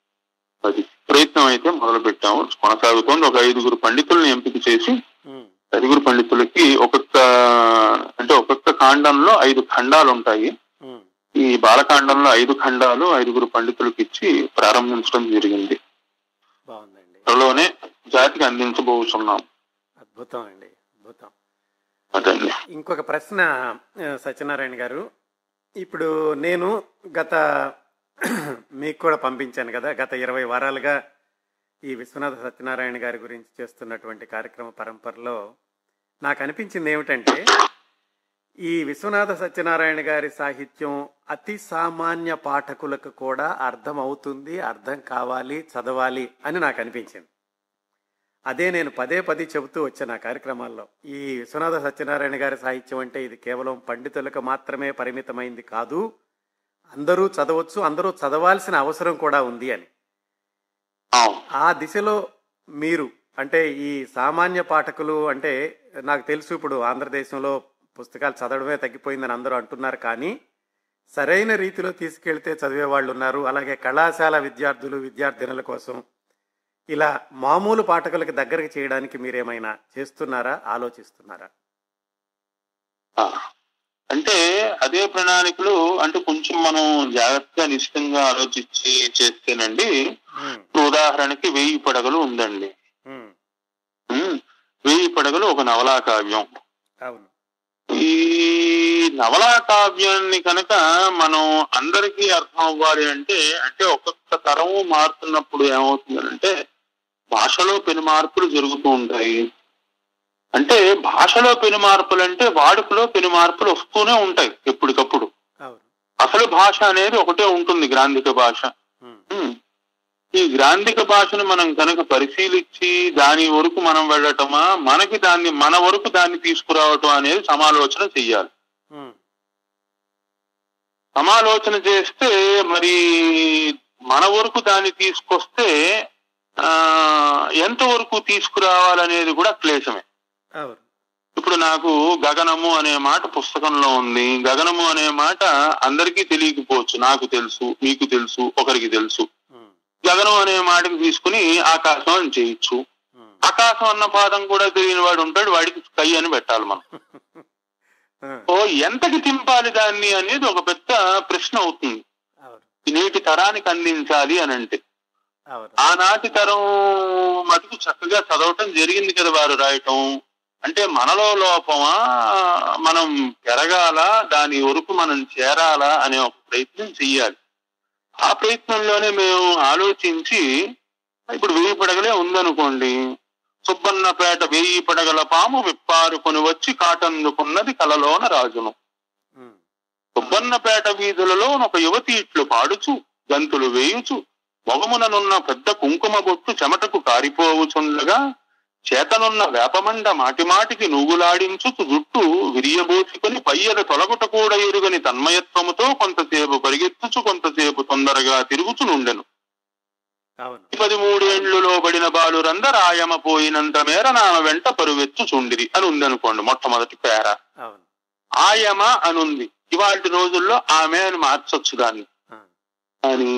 అది ప్రయత్నం అయితే మొదలు పెట్టాము కొనసాగుతోంది ఒక ఐదుగురు పండితుల్ని ఎంపిక చేసి ఉమ్, ఐదుగురు పండితులకి ఒక్కొక్క అంటే ఒక్కొక్క కాండంలో ఐదు ఖండాలు ఉంటాయి ఉమ్, ఈ బాలకాండంలో ఐదు ఖండాలు ఐదుగురు పండితులకు ఇచ్చి ప్రారంభించడం జరిగింది బాగుందండి త్వరలోనే జాతికి అందించబోతున్నాం అద్భుతం అండి అద్భుతం అదండి ఇంకొక ప్రశ్న ఆ, సత్యనారాయణ గారు ఇప్పుడు నేను గత మీకు కూడా పంపించాను కదా గత ఇరవై వారాలుగా ఈ విశ్వనాథ సత్యనారాయణ గారి గురించి చేస్తున్నటువంటి కార్యక్రమ పరంపరలో నాకు అనిపించింది ఏమిటంటే ఈ విశ్వనాథ సత్యనారాయణ గారి సాహిత్యం అతి సామాన్య పాఠకులకు కూడా అర్థం అవుతుంది అర్థం కావాలి చదవాలి అని నాకు అనిపించింది అదే నేను పదే పదే చెబుతూ వచ్చాను ఆ కార్యక్రమాల్లో ఈ విశ్వనాథ సత్యనారాయణ గారి సాహిత్యం అంటే ఇది కేవలం పండితులకు మాత్రమే పరిమితమైంది కాదు అందరూ చదవచ్చు అందరూ చదవాల్సిన అవసరం కూడా ఉంది అని అవును ఆ దిశలో మీరు అంటే ఈ సామాన్య పాఠకులు అంటే నాకు తెలుసు ఇప్పుడు ఆంధ్రదేశంలో పుస్తకాలు చదవడమే తగ్గిపోయిందని అందరూ అంటున్నారు కానీ సరైన రీతిలో తీసుకెళ్తే చదివే వాళ్ళు ఉన్నారు అలాగే కళాశాల విద్యార్థులు విద్యార్థినుల కోసం ఇలా మామూలు పాఠకులకి దగ్గరకు చేయడానికి మీరేమైనా చేస్తున్నారా ఆలోచిస్తున్నారా ఆ. అంటే అదే ప్రణాళికలు అంటే కొంచెం మనం జాగ్రత్తగా నిశ్చితంగా ఆలోచించి చేస్తేనండి ఉమ్, ఇప్పుడు ఉదాహరణకి వెయ్యి పడగలు ఉందండి ఉమ్, ఉమ్, వెయ్యి పడగలు ఒక నవలా కావ్యం అవును ఈ నవలా కావ్యాన్ని కనుక మనం అందరికీ అర్థం అవ్వాలి అంటే అంటే ఒక్కొక్క తరం మారుతున్నప్పుడు ఏమవుతుందంటే భాషలో పెను మార్పులు జరుగుతూ ఉంటాయి అంటే భాషలో పెను మార్పులు అంటే వాడుకలో పెను మార్పులు వస్తూనే ఉంటాయి ఎప్పటికప్పుడు అవును అసలు భాష అనేది ఒకటే ఉంటుంది గ్రాంధిక భాష ఉమ్, ఉమ్. ఈ గ్రాంధిక భాషను మనం కనుక పరిశీలించి దాని వరకు మనం వెళ్ళటమా మనకి దాన్ని మన వరకు దాన్ని తీసుకురావటం అనేది సమాలోచన చెయ్యాలి ఉమ్, సమాలోచన చేస్తే మరి మన వరకు దాన్ని తీసుకొస్తే ఆ ఎంతవరకు తీసుకురావాలనేది కూడా క్లేశమే అవును ఇప్పుడు నాకు గగనము అనే మాట పుస్తకంలో ఉంది గగనము అనే మాట అందరికీ తెలియకపోవచ్చు నాకు తెలుసు మీకు తెలుసు ఒకరికి తెలుసు ఉమ్, గగనం అనే మాటకి తీసుకుని ఆకాశం అని చేయొచ్చు ఉమ్, ఆకాశం అన్న పాదం కూడా తెలియని వాడు ఉంటాడు వాడికి స్కై అని పెట్టాలి మనం ఉమ్, ఓ ఎంతకి తింపాలి దాన్ని అనేది ఒక పెద్ద ప్రశ్న అవుతుంది అవును ఈ నేటి తరానికి అందించాలి అని అంటే అవును ఆనాటి తరం మటుకు చక్కగా చదవటం జరిగింది కదా వారు రాయటం అంటే మనలో లోపమా మనం పెరగాల దాని వరకు మనం చేరాలా అనే ఒక ప్రయత్నం చెయ్యాలి ఆ ప్రయత్నంలోనే మేము ఆలోచించి ఇప్పుడు వెయ్యి పడగలే ఉందనుకోండి సుబ్బన్నపేట వెయ్యి పడగల పాము విప్పారుకొని వచ్చి కాటందుకున్నది కలలోన రాజును ఉమ్, సుబ్బన్నపేట వీధులలో ఒక యువతి ఇట్లు పాడుచు గంతులు వేయుచు మొగముననున్న పెద్ద కుంకుమ బొట్టు చెమటకు కారిపోవుచుండగా చేతనున్న వేపమండ మాటిమాటికి నూగులాడించుచు జుట్టు విరియబోసుకుని పయ్యద తొలగుట కూడా ఎరుగని తన్మయత్వముతో కొంతసేపు పరిగెత్తుచు కొంతసేపు తొందరగా తిరుగుచు నుండెను అవును పది మూడేళ్లులో బడిన బాలురందరాయమ పోయినంత మేర నామ వెంట పరువెత్తు చుండిరి అని ఉందనుకోండి మొట్టమొదటి పేర అవును ఆయమ అనుంది ఇవాటి రోజుల్లో ఆమె అని మార్చొచ్చు దాన్ని ఆ, అని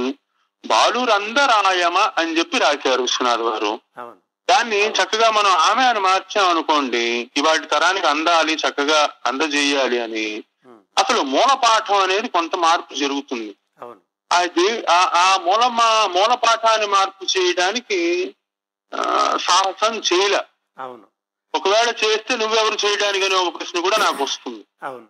బాలురందరాయమ అని చెప్పి రాశారు విశ్వనాథ్ వారు అవును దాన్ని చక్కగా మనం ఆమె అని మార్చాం అనుకోండి ఇవాటి తరానికి అందాలి చక్కగా అందజేయాలి అని ఉమ్, అసలు మూల పాఠం అనేది కొంత మార్పు జరుగుతుంది అవును అది ఆ- ఆ మూల మా- మూల పాఠాన్ని మార్పు చేయడానికి ఆ, సాహసం చేయలే అవును ఒకవేళ చేస్తే నువ్వెవరు చేయడానికి అనే ఒక ప్రశ్న కూడా నాకు వస్తుంది అవును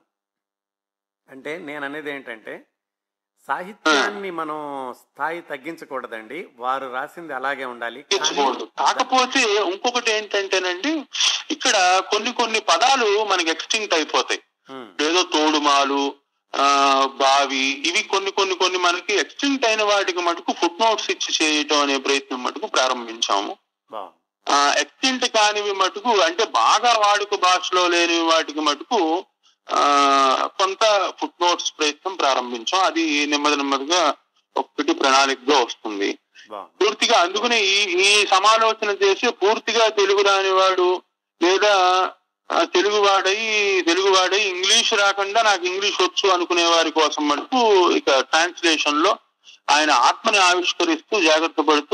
అంటే నేను అనేది ఏంటంటే సాహిత్యాన్ని మనం స్థాయి తగ్గించకూడదండి వారు రాసింది అలాగే ఉండాలి కానీ తెచ్చుకోవద్దు కాకపోతే ఇంకొకటి ఏంటంటేనండి ఇక్కడ కొన్ని కొన్ని పదాలు మనకి ఎక్స్టింక్ట్ అయిపోతాయి ఉమ్, ఏదో తోడుమాలు ఆ బావి ఇవి కొన్ని కొన్ని కొన్ని మనకి ఎక్స్టింక్ట్ అయిన వాటికి మటుకు ఫుట్ నోట్స్ ఇచ్చి చేయటం అనే ప్రయత్నం మటుకు ప్రారంభించాము బాగుంది ఆ ఎక్స్టింక్ట్ కానివి మటుకు అంటే బాగా వాడుక భాషలో లేని వాటికి మటుకు ఆ కొంత ఫుట్ నోట్స్ ప్రయత్నం ప్రారంభించాం అది నెమ్మది నెమ్మదిగా ఒక్కటి ప్రణాళికగా వస్తుంది బాగుంది పూర్తిగా అందుకనే ఈ ఈ సమాలోచన చేసి పూర్తిగా తెలుగు రాని వాడు లేదా ఆ, తెలుగు వాడై తెలుగు వాడై ఇంగ్లీష్ రాకుండా నాకు ఇంగ్లీష్ వచ్చు అనుకునే వారి కోసం మటుకు ఇక ట్రాన్స్లేషన్ లో ఆయన ఆత్మని ఆవిష్కరిస్తూ జాగ్రత్త పడుతూ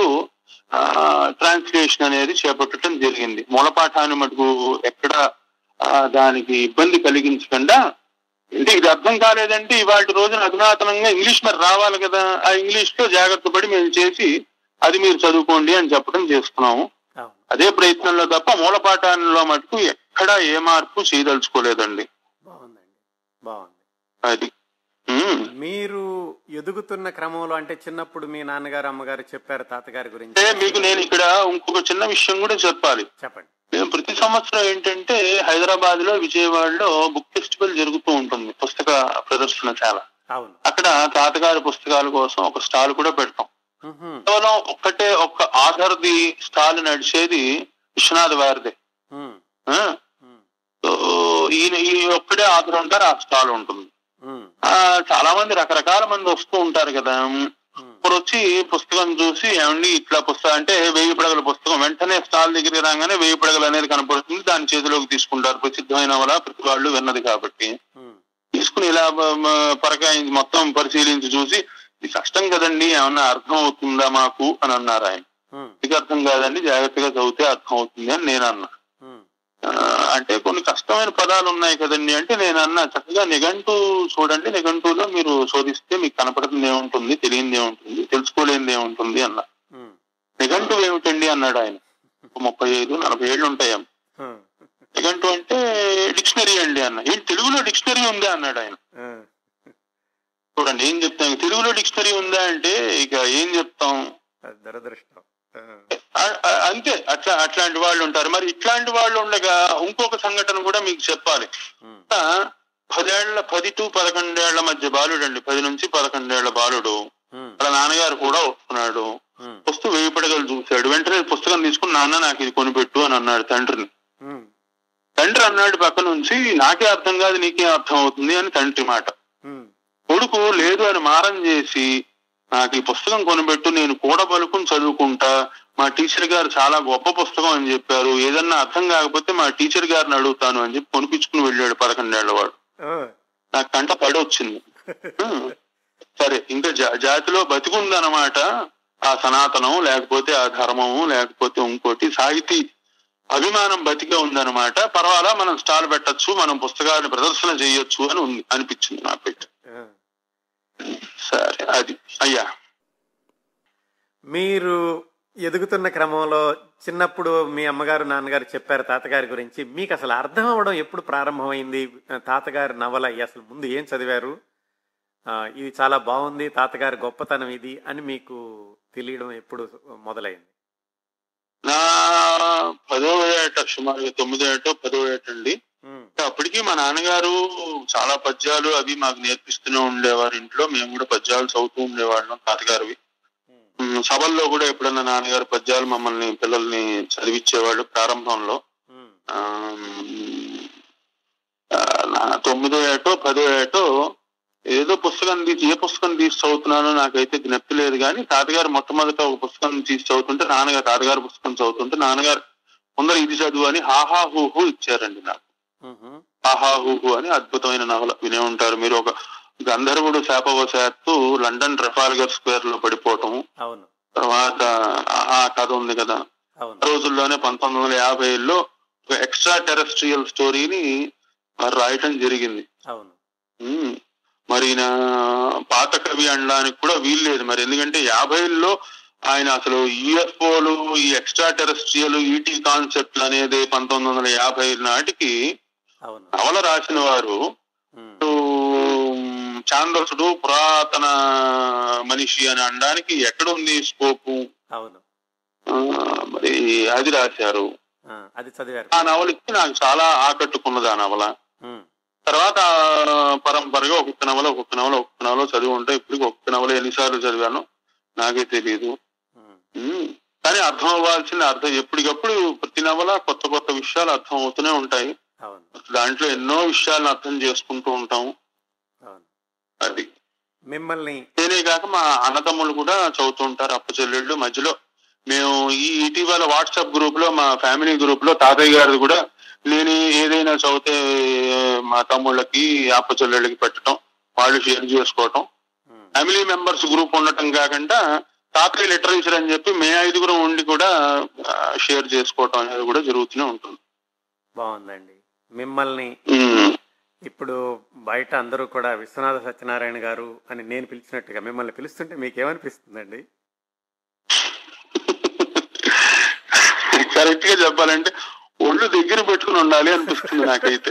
ట్రాన్స్లేషన్ అనేది చేపట్టడం జరిగింది మూలపాఠాన్ని మటుకు ఎక్కడ ఆ, దానికి ఇబ్బంది కలిగించకుండా అంటే ఇది అర్థం కాలేదంటే ఇవాళ రోజున అధునాతనంగా ఇంగ్లీష్ మరి రావాలి కదా ఆ ఇంగ్లీష్ లో జాగ్రత్త పడి మేము చేసి అది మీరు చదువుకోండి అని చెప్పడం చేస్తున్నాము అవును అదే ప్రయత్నంలో తప్ప మూలపాఠాల్లో మటుకు ఎక్కడా ఏ మార్పు చేయదలుచుకోలేదండి బాగుందండి బాగుంది అది ఉమ్. మీరు ఎదుగుతున్న క్రమంలో అంటే చిన్నప్పుడు మీ నాన్నగారు అమ్మగారు చెప్పారు తాతగారి గురించి అంటే మీకు నేను ఇక్కడ ఇంకొక చిన్న విషయం కూడా చెప్పాలి చెప్పండి మేము ప్రతి సంవత్సరం ఏంటంటే హైదరాబాద్ లో విజయవాడలో బుక్ ఫెస్టివల్ జరుగుతూ ఉంటుంది పుస్తక ప్రదర్శనశాల అవును అక్కడ తాతగారి పుస్తకాల కోసం ఒక స్టాల్ కూడా పెడతాం ఉహు, కేవలం ఒక్కటే ఒక్క ఆధార్ది స్టాల్ నడిచేది విశ్వనాథ్ వారిదే ఉమ్, ఆ? ఉమ్, సో ఈయన ఈ ఒక్కడే ఆధార్ ఉంటారు ఆ స్టాల్ ఉంటుంది ఉమ్, ఆ చాలా మంది రకరకాల మంది వస్తూ ఉంటారు కదా ఉమ్, ఇప్పుడు వచ్చి పుస్తకం చూసి ఏమండి ఇట్లా పుస్తకం అంటే వెయ్యి పడగల పుస్తకం వెంటనే స్టాల్ దగ్గరికి రాగానే వెయ్యి పడగలు అనేది కనపడుతుంది దాని చేతిలోకి తీసుకుంటారు ప్రసిద్ధమైన వల్ల ప్రతి వాళ్ళు విన్నది కాబట్టి ఉమ్, తీసుకుని ఇలా మ- మ- పరకాయించి మొత్తం పరిశీలించి చూసి ఇది కష్టం కదండి ఏమన్నా అర్థం అవుతుందా మాకు అని అన్నారు ఆయన ఉమ్, ఇది అర్థం కాదండి జాగ్రత్తగా చదివితే అర్థం అవుతుంది అని నేను అన్నా ఉమ్, ఆ, అంటే కొన్ని కష్టమైన పదాలు ఉన్నాయి కదండి అంటే నేను అన్నా చక్కగా నిఘంటు చూడండి నిఘంటులో మీరు శోధిస్తే మీకు కనపడుతుంది ఏముంటుంది తెలియంది ఏముంటుంది తెలుసుకోలేనిది ఏముంటుంది అన్న ఉమ్, నిఘంటు ఏమిటండి అన్నాడు ఆయన ఒక ముప్పై ఐదు నలభై ఏళ్ళు ఉంటాయేమో ఉమ్, నిఘంటు అంటే డిక్షనరీ అండి అన్న ఏంటి తెలుగులో డిక్షనరీ ఉందా అన్నాడు ఆయన ఉమ్, చూడండి ఏం చెప్తాం తెలుగులో డిక్షనరీ ఉందా అంటే ఇక ఏం చెప్తాం అది దురదృష్టం ఉమ్, ఆ- ఆ- అంతే అట్లా అట్లాంటి వాళ్ళు ఉంటారు మరి ఇట్లాంటి వాళ్ళు ఉండగా ఇంకొక సంఘటన కూడా మీకు చెప్పాలి ఉమ్, ఆ, పదేళ్ల పది టు పదకొండేళ్ల మధ్య బాలుడు అండి పది నుంచి పదకొండేళ్ల బాలుడు ఉమ్, వాళ్ళ నాన్నగారు కూడా వస్తున్నాడు ఉమ్, వస్తూ వెయ్యి పడగలు చూశాడు వెంటనే పుస్తకం తీసుకుని నాన్న నాకు ఇది కొనిపెట్టు అని అన్నాడు తండ్రిని ఉమ్, తండ్రి అన్నాడు పక్క నుంచి నాకే అర్థం కాదు నీకే అర్థం అవుతుంది అని తండ్రి మాట ఉమ్, కొడుకు లేదు అని మారం చేసి నాకు ఈ పుస్తకం కొనిపెట్టు నేను కూడా పలుకుని చదువుకుంటా మా టీచర్ గారు చాలా గొప్ప పుస్తకం అని చెప్పారు ఏదన్నా అర్థం కాకపోతే మా టీచర్ గారిని అడుగుతాను అని చెప్పి కొనిపించుకుని వెళ్ళాడు పదకొండేళ్ల వాడు ఉమ్, నాకు కంట పడి వచ్చింది హ్మ్. సరే ఇంకా జా- జాతిలో బతికుందన్నమాట ఆ సనాతనం లేకపోతే ఆ ధర్మము లేకపోతే ఇంకోటి సాహితీ అభిమానం బతికే ఉందన్నమాట పర్వాలా మనం స్టాల్ పెట్టొచ్చు మనం పుస్తకాన్ని ప్రదర్శన చేయొచ్చు అని ఉంది అనిపించింది నాకైతే ఉమ్. సరే అది అయ్యా మీరు ఎదుగుతున్న క్రమంలో చిన్నప్పుడు మీ అమ్మగారు నాన్నగారు చెప్పారు తాతగారి గురించి మీకు అసలు అర్థం అవ్వడం ఎప్పుడు ప్రారంభమైంది తాతగారి నవల అసలు ముందు ఏం చదివారు ఆ, ఇది చాలా బాగుంది తాతగారి గొప్పతనం ఇది అని మీకు తెలియడం ఎప్పుడు మొదలైంది నా పదో ఏట సుమారుగా తొమ్మిదో ఏటో పదో ఏట అండి ఉమ్, అప్పటికి మా నాన్నగారు చాలా పద్యాలు అవి మాకు నేర్పిస్తూనే ఉండేవారు ఇంట్లో మేము కూడా పద్యాలు చదువుతూ ఉండేవాళ్ళం తాతగారివి ఉమ్, ఉమ్, సభల్లో కూడా ఎప్పుడన్నా నాన్నగారు పద్యాలు మమ్మల్ని పిల్లల్ని చదివించేవాళ్ళు ప్రారంభంలో ఉమ్, ఆమ్, ఆ, నా తొమ్మిదో ఏటో పదో ఏటో ఏదో పుస్తకం తీసి ఏ పుస్తకం తీసి చదువుతున్నానో నాకైతే జ్ఞప్తి లేదు కానీ తాతగారు మొట్టమొదట ఒక పుస్తకం తీసి చదువుతుంటే నాన్నగారు తాతగారు పుస్తకం చదువుతుంటే నాన్నగారు ముందర ఇది చదువు అని హాహా హూహు ఇచ్చారండి నాకు ఉమ్, హాహా హూహు అని అద్భుతమైన నవల వినే ఉంటారు మీరు ఒక గంధర్వుడు శాపవశాత్తు లండన్ ట్రఫాల్గర్ స్క్వేర్ లో పడిపోవటం అవును తర్వాత ఆ కథ ఉంది కదా అవును ఆ రోజుల్లోనే పంతొమ్మిది వందల యాభైలో ఒక ఎక్స్ట్రా టెరెస్ట్రియల్ స్టోరీని వారు రాయటం జరిగింది అవును ఉమ్. మరి నా పాత కవి అనడానికి కూడా వీల్లేదు మరి ఎందుకంటే యాభైల్లో ఆయన అసలు యుఎఫ్ఓలు ఈ ఎక్స్ట్రా టెరెస్ట్రియల్ ఈటీ కాన్సెప్ట్ అనేది పంతొమ్మిది వందల యాభై నాటికి అవును నవల రాసిన వారు ఉమ్, ఉమ్, ఛాందసుడు పురాతన మనిషి అని అనడానికి ఎక్కడుంది స్కోపు అవును ఆ, మరి అది రాశారు ఆ, అది చదివారు ఆ నవలకి నాకు చాలా ఆకట్టుకున్నది ఆ నవల ఉమ్, తర్వాత పరంపరగా ఒక్కొక్క నవల ఒక్కొక్క నవల ఒక్కొక్క నవల చదివి ఉంటే ఇప్పటికి ఒక్కొక్క నవల ఎన్నిసార్లు చదివాను నాకే తెలియదు ఉమ్, ఉమ్. కానీ అర్థం అవ్వాల్సిన అర్థం ఎప్పటికప్పుడు ప్రతి నవల కొత్త కొత్త విషయాలు అర్థం అవుతూనే ఉంటాయి అవును దాంట్లో ఎన్నో విషయాలను అర్థం చేసుకుంటూ ఉంటాం అవును అది మిమ్మల్ని నేనే కాక మా అన్నతమ్ముళ్ళు కూడా చదువుతూ ఉంటారు అప్ప చెల్లెళ్ళు మధ్యలో మేము ఈ ఇటీవల వాట్సాప్ గ్రూప్ లో మా ఫ్యామిలీ గ్రూప్ లో తాతయ్య గారిది కూడా నేను ఏదైనా చదివితే మా తమ్ముళ్ళకి అప్ప చెల్లెళ్ళకి పెట్టడం వాళ్ళు షేర్ చేసుకోవటం ఉమ్, ఫ్యామిలీ మెంబర్స్ గ్రూప్ ఉండటం కాకుండా తాతయ్య లిటరేచర్ అని చెప్పి మే ఐదుగురం ఉండి కూడా షేర్ చేసుకోవటం అనేది కూడా జరుగుతూనే ఉంటుంది బాగుందండి మిమ్మల్ని ఉమ్. ఇప్పుడు బయట అందరూ కూడా విశ్వనాథ సత్యనారాయణ గారు అని నేను పిలిచినట్టుగా మిమ్మల్ని పిలుస్తుంటే మీకేమనిపిస్తుందండి కరెక్ట్ గా చెప్పాలంటే ఒళ్ళు దగ్గర పెట్టుకుని ఉండాలి అనిపిస్తుంది నాకైతే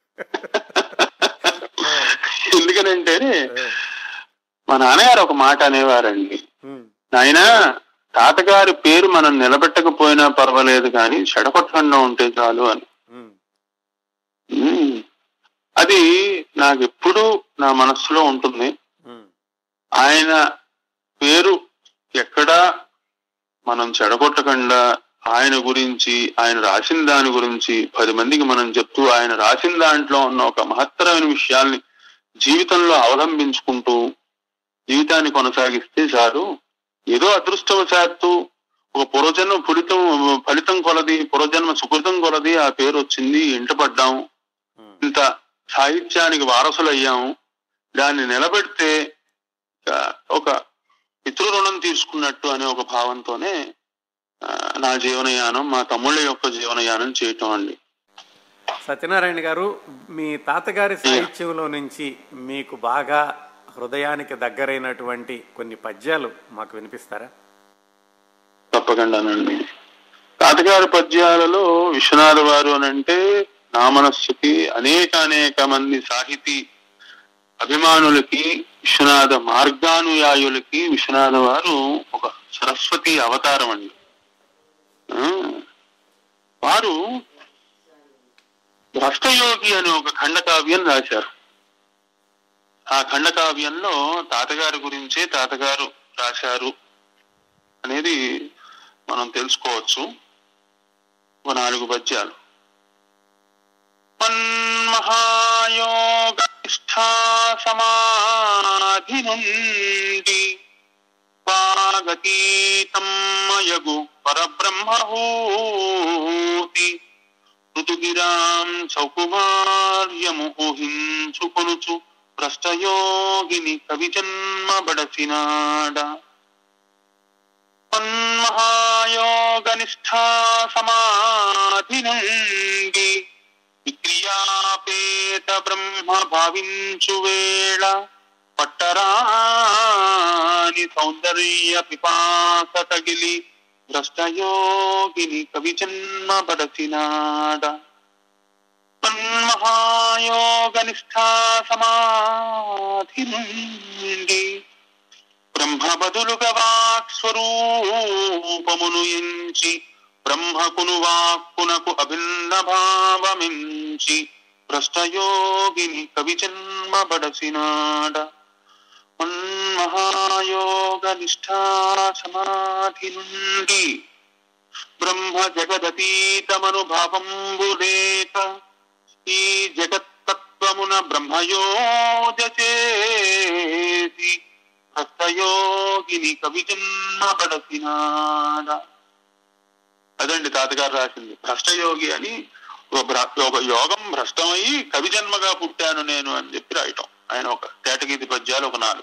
ఎందుకనంటే మా నాన్నగారు ఒక మాట అనేవారండి ఉమ్, నాయనా తాతగారి పేరు మనం నిలబెట్టకపోయినా పర్వాలేదు కానీ చెడగొట్టకుండా ఉంటే చాలు అని ఉమ్, ఉమ్. అది నాకు ఎప్పుడూ నా మనస్సులో ఉంటుంది ఉమ్, ఆయన పేరు ఎక్కడా మనం చెడగొట్టకుండా ఆయన గురించి ఆయన రాసిన దాని గురించి పది మందికి మనం చెప్తూ ఆయన రాసిన దాంట్లో ఉన్న ఒక మహత్తరమైన విషయాల్ని జీవితంలో అవలంబించుకుంటూ జీవితాన్ని కొనసాగిస్తే చాలు ఏదో అదృష్టవశాత్తు ఒక పూర్వజన్మ ఫలితం ఫలితం కొలది పూర్వజన్మ సుకృతం కొలది ఆ పేరు వచ్చింది ఇంట పడ్డాం ఉమ్. ఇంత సాహిత్యానికి వారసులయ్యాం దాన్ని నిలబెడితే ఇక ఒక పితృ రుణం తీసుకున్నట్టు అనే ఒక భావంతోనే ఆ, నా జీవనయానం మా తమ్ముళ్ళ యొక్క జీవనయానం చేయటం అండి సత్యనారాయణ గారు మీ తాతగారి సాహిత్యంలో నుంచి మీకు బాగా హృదయానికి దగ్గరైనటువంటి కొన్ని పద్యాలు మాకు వినిపిస్తారా తప్పకుండానండి తాతగారి పద్యాలలో విశ్వనాథ వారు అని అంటే నా మనస్సుకి అనేక అనేక మంది సాహితీ అభిమానులకి విశ్వనాథ మార్గానుయాయులకి విశ్వనాథ వారు ఒక సరస్వతి అవతారం అండి ఆ, వారు భ్రష్టయోగి అనే ఒక ఖండకావ్యం రాశారు ఆ ఖండకావ్యంలో తాతగారి గురించే తాతగారు రాశారు అనేది మనం తెలుసుకోవచ్చు ఒక నాలుగు పద్యాలు మన్మహాయోగ నిష్ఠా సమాధి నుండి పాగతీతమ్మయగు పరబ్రహ్మహూతి ఋతుగిరాం సౌకుమార్యము ఊహించుకొనుచు భ్రష్టయోగిని కవి జన్మ బడసినాడా మన్మహాయోగ నిష్ఠా సమాధి నుండి విక్రియాపేత బ్రహ్మ భావించు వేళ పట్టరాని సౌందర్య పిపాస తగిలి భ్రష్టయోగిని కవి జన్మ బడసినాడ మన్మహాయోగ నిష్ఠా సమాధి నుండి బ్రహ్మ బదులుగా వాక్ స్వరూపమును ఎంచి బ్రహ్మకును వాక్కునకు అభిన్న భావమించి భ్రష్టయోగిని కవి జన్మ బడసినాడ మన్మహాయోగ నిష్ఠా సమాధి నుండి బ్రహ్మ జగదతీతమను భావంబు లేక ఈ జగత్తత్వమున బ్రహ్మయోజ చేసి భక్తయోగిని కవి జన్మ బడసినాడ అదండి తాతగారు రాసింది భ్రష్టయోగి అని ఒక భ్ర- ఒక యోగం భ్రష్టమయ్యి కవి జన్మగా పుట్టాను నేను అని చెప్పి రాయటం ఆయన ఒక కేటగిరి పద్యాలు ఒక నాలుగు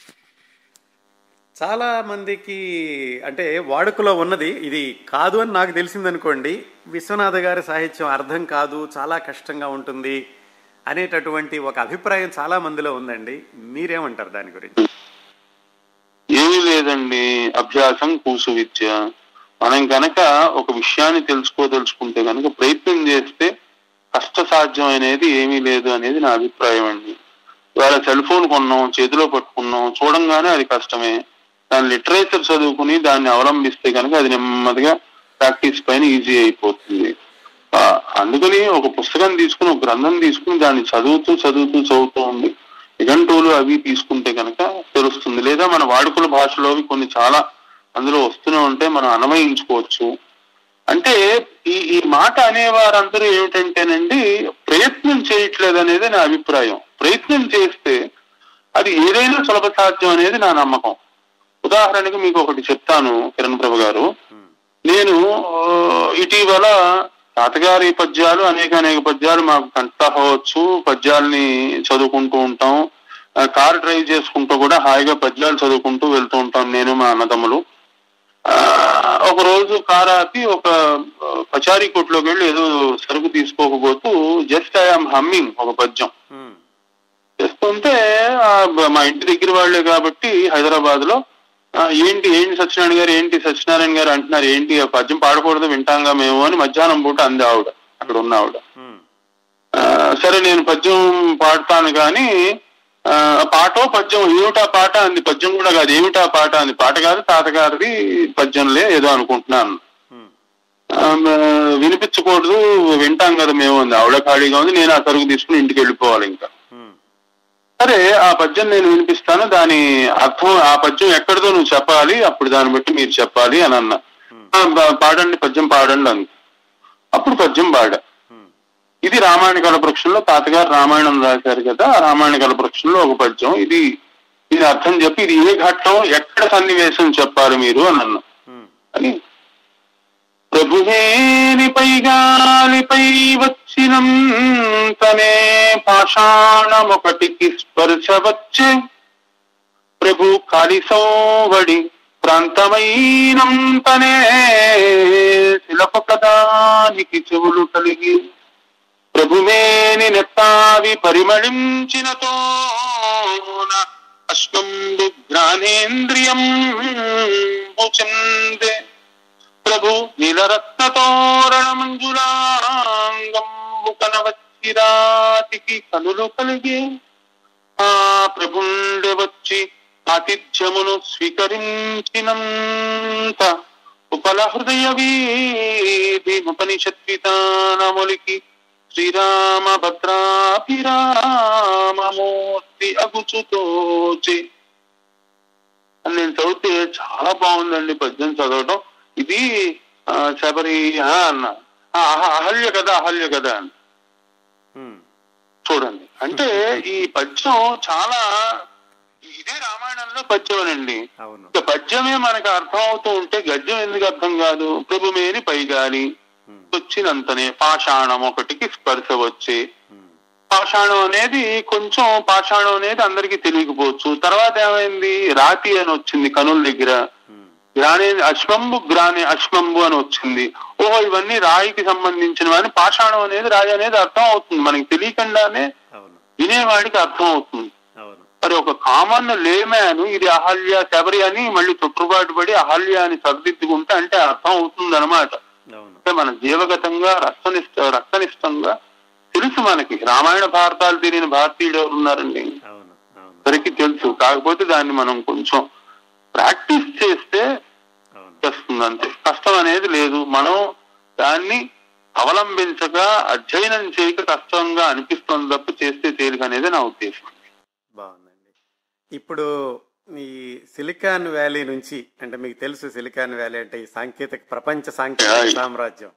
చాలా మందికి అంటే వాడుకలో ఉన్నది ఇది కాదు అని నాకు తెలిసిందనుకోండి విశ్వనాథ గారి సాహిత్యం అర్థం కాదు చాలా కష్టంగా ఉంటుంది అనేటటువంటి ఒక అభిప్రాయం చాలా మందిలో ఉందండి మీరేమంటారు దాని గురించి ఏమీ లేదండి అభ్యాసం కూసు విద్య మనం కనుక ఒక విషయాన్ని తెలుసుకోదలుచుకుంటే కనుక ప్రయత్నం చేస్తే కష్ట సాధ్యం అనేది ఏమీ లేదు అనేది నా అభిప్రాయం అండి ఇవాళ సెల్ ఫోన్ కొన్నాం చేతిలో పట్టుకున్నాం చూడంగానే అది కష్టమే దాని లిటరేచర్ చదువుకుని దాన్ని అవలంబిస్తే కనుక అది నెమ్మదిగా ప్రాక్టీస్ పైన ఈజీ అయిపోతుంది ఆ, అందుకని ఒక పుస్తకం తీసుకుని ఒక గ్రంథం తీసుకుని దాన్ని చదువుతూ చదువుతూ చదువుతూ ఉంది నిఘంటువులు అవి తీసుకుంటే కనుక తెలుస్తుంది లేదా మన వాడుకల భాషలోవి కొన్ని చాలా అందులో వస్తూనే ఉంటే మనం అన్వయించుకోవచ్చు అంటే ఈ ఈ మాట అనేవారందరూ ఏమిటంటేనండి ప్రయత్నం చేయట్లేదు అనేది నా అభిప్రాయం ప్రయత్నం చేస్తే అది ఏదైనా సులభ సాధ్యం అనేది నా నమ్మకం ఉదాహరణకి మీకు ఒకటి చెప్తాను కిరణ్ ప్రభు గారు నేను ఆ, ఇటీవల తాతగారి పద్యాలు అనేక అనేక పద్యాలు మాకు కంటవచ్చు పద్యాల్ని చదువుకుంటూ ఉంటాం ఆ, కార్ డ్రైవ్ చేసుకుంటూ కూడా హాయిగా పద్యాలు చదువుకుంటూ వెళ్తూ ఉంటాం నేను మా అన్నదమ్ములు ఆ, ఒక రోజు కార్ ఆపి ఒక ఆ, పచారీ కొట్లోకి వెళ్ళి ఏదో సరుకు తీసుకోకపోతూ జస్ట్ ఐఎమ్ హమ్మింగ్ ఒక పద్యం ఉమ్, చేస్తుంటే ఆ, బ- మా ఇంటి దగ్గర వాళ్ళే కాబట్టి హైదరాబాద్ లో "ఆ, ఏంటి ఏంటి సత్యనారాయణ గారు ఏంటి సత్యనారాయణ గారు అంటున్నారు ఏంటి ఆ పద్యం పాడకూడదు వింటాంగా మేము అని మధ్యాహ్నం పూట అంది ఆవిడ అక్కడ ఉన్న ఆవిడ ఉమ్, ఆ, సరే నేను పద్యం పాడతాను కానీ ఆ, పాటో పద్యం ఏమిటా పాట అంది పద్యం కూడా కాదు ఏమిటా పాట అంది పాట కాదు తాతగారిది పద్యంలే ఏదో అనుకుంటున్నాను ఉమ్, ఆ, వినిపించకూడదు వింటాం కదా మేము అంది ఆవిడ ఖాళీగా ఉంది నేను ఆ సరుకు తీసుకుని ఇంటికి వెళ్ళిపోవాలి ఇంకా ఉమ్, సరే ఆ పద్యం నేను వినిపిస్తాను దాని అర్థం ఆ పద్యం ఎక్కడిదో నువ్వు చెప్పాలి అప్పుడు దాన్ని బట్టి మీరు చెప్పాలి అని అన్నా "ఆ, బా- పాడండి పద్యం పాడండి అంది అప్పుడు పద్యం పాడా ఉమ్, ఇది రామాయణ కలపృక్షంలో తాతగారు రామాయణం రాశారు కదా ఆ రామాయణ కలపృక్షంలో ఒక పద్యం ఇది ఇది అర్థం చెప్పి ఇది ఏ ఘట్టం ఎక్కడ సన్నివేశం చెప్పారు మీరు అని అన్నా ఉమ్, అని ప్రభువేనిపై గాలిపై వచ్చినంతనే పాషాణమొకటికి స్పర్శ వచ్చే ప్రభు కాలిసోవడి ప్రాంతమైనంతనే శిలపకదానికి చెవులు కలిగి ప్రభుమేని నెత్తావి పరిమళించినతో అశ్వంబు జ్ఞానేంద్రియం చెందే ప్రభు నీలరత్న తోరణ మంజులాంగంబు కనవచ్చిరాతికి కనులు కలిగి ఆ ప్రభుండె వచ్చి ఆతిథ్యమును స్వీకరించినంత ఉపల హృదయ వీధి ఉపనిషత్వితానములికి శ్రీరామ భద్రాభిరామమూర్తి అగుచుతోచి అని నేను చదివితే చాలా బాగుందండి పద్యం చదవడం ఇది ఆ, శబరి ఆ, అన్న ఆ, అహ- అహల్య కదా అహల్య కదా అని ఉమ్, చూడండి అంటే ఈ పద్యం చాలా ఇదే రామాయణంలో పద్యమేనండి అవును ఇక పద్యమే మనకు అర్థం అవుతూ ఉంటే గద్యం ఎందుకు అర్థం కాదు ప్రభుమేని పైగాలి ఉమ్, వచ్చినంతనే పాషాణం ఒకటికి స్పర్శ వచ్చి ఉమ్, పాషాణం అనేది కొంచెం పాషాణం అనేది అందరికీ తెలియకపోవచ్చు తర్వాత ఏమైంది రాతి అని వచ్చింది కనుల దగ్గర ఉమ్, గ్రానే అశ్వంబు గ్రానే అశ్వంబు అని వచ్చింది ఓహో ఇవన్నీ రాయికి సంబంధించినవి అని పాషాణం అనేది రాయి అనేది అర్థం అవుతుంది మనకి తెలియకుండానే అవును వినేవాడికి అర్థం అవుతుంది అవును మరి ఒక కామన్ లేమ్యాన్ ఇది అహల్య శబరి అని మళ్ళీ తొట్టుబాటు పడి అహల్య అని సరిదిద్దుకుంటే అంటే అర్థం అవుతుంది అనమాట అవును అంటే మన జీవగతంగా రక్తనిష్ట రక్తనిష్టంగా తెలుసు మనకి రామాయణ భారతాలు తెలియని భారతీయుడు ఎవరు ఉన్నారండి అవును అవును అందరికీ తెలుసు కాకపోతే దాన్ని మనం కొంచెం ప్రాక్టీస్ చేస్తే అవును వస్తుంది అంతే కష్టం అనేది లేదు మనం దాన్ని అవలంబించక అధ్యయనం చేయక కష్టంగా అనిపిస్తుంది తప్ప చేస్తే తేలిక అనేది నా ఉద్దేశం బాగుందండి ఇప్పుడు ఈ సిలికాన్ వ్యాలీ నుంచి అంటే మీకు తెలుసు సిలికాన్ వ్యాలీ అంటే ఈ సాంకేతిక ప్రపంచ సాంకేతిక Yeah. సామ్రాజ్యం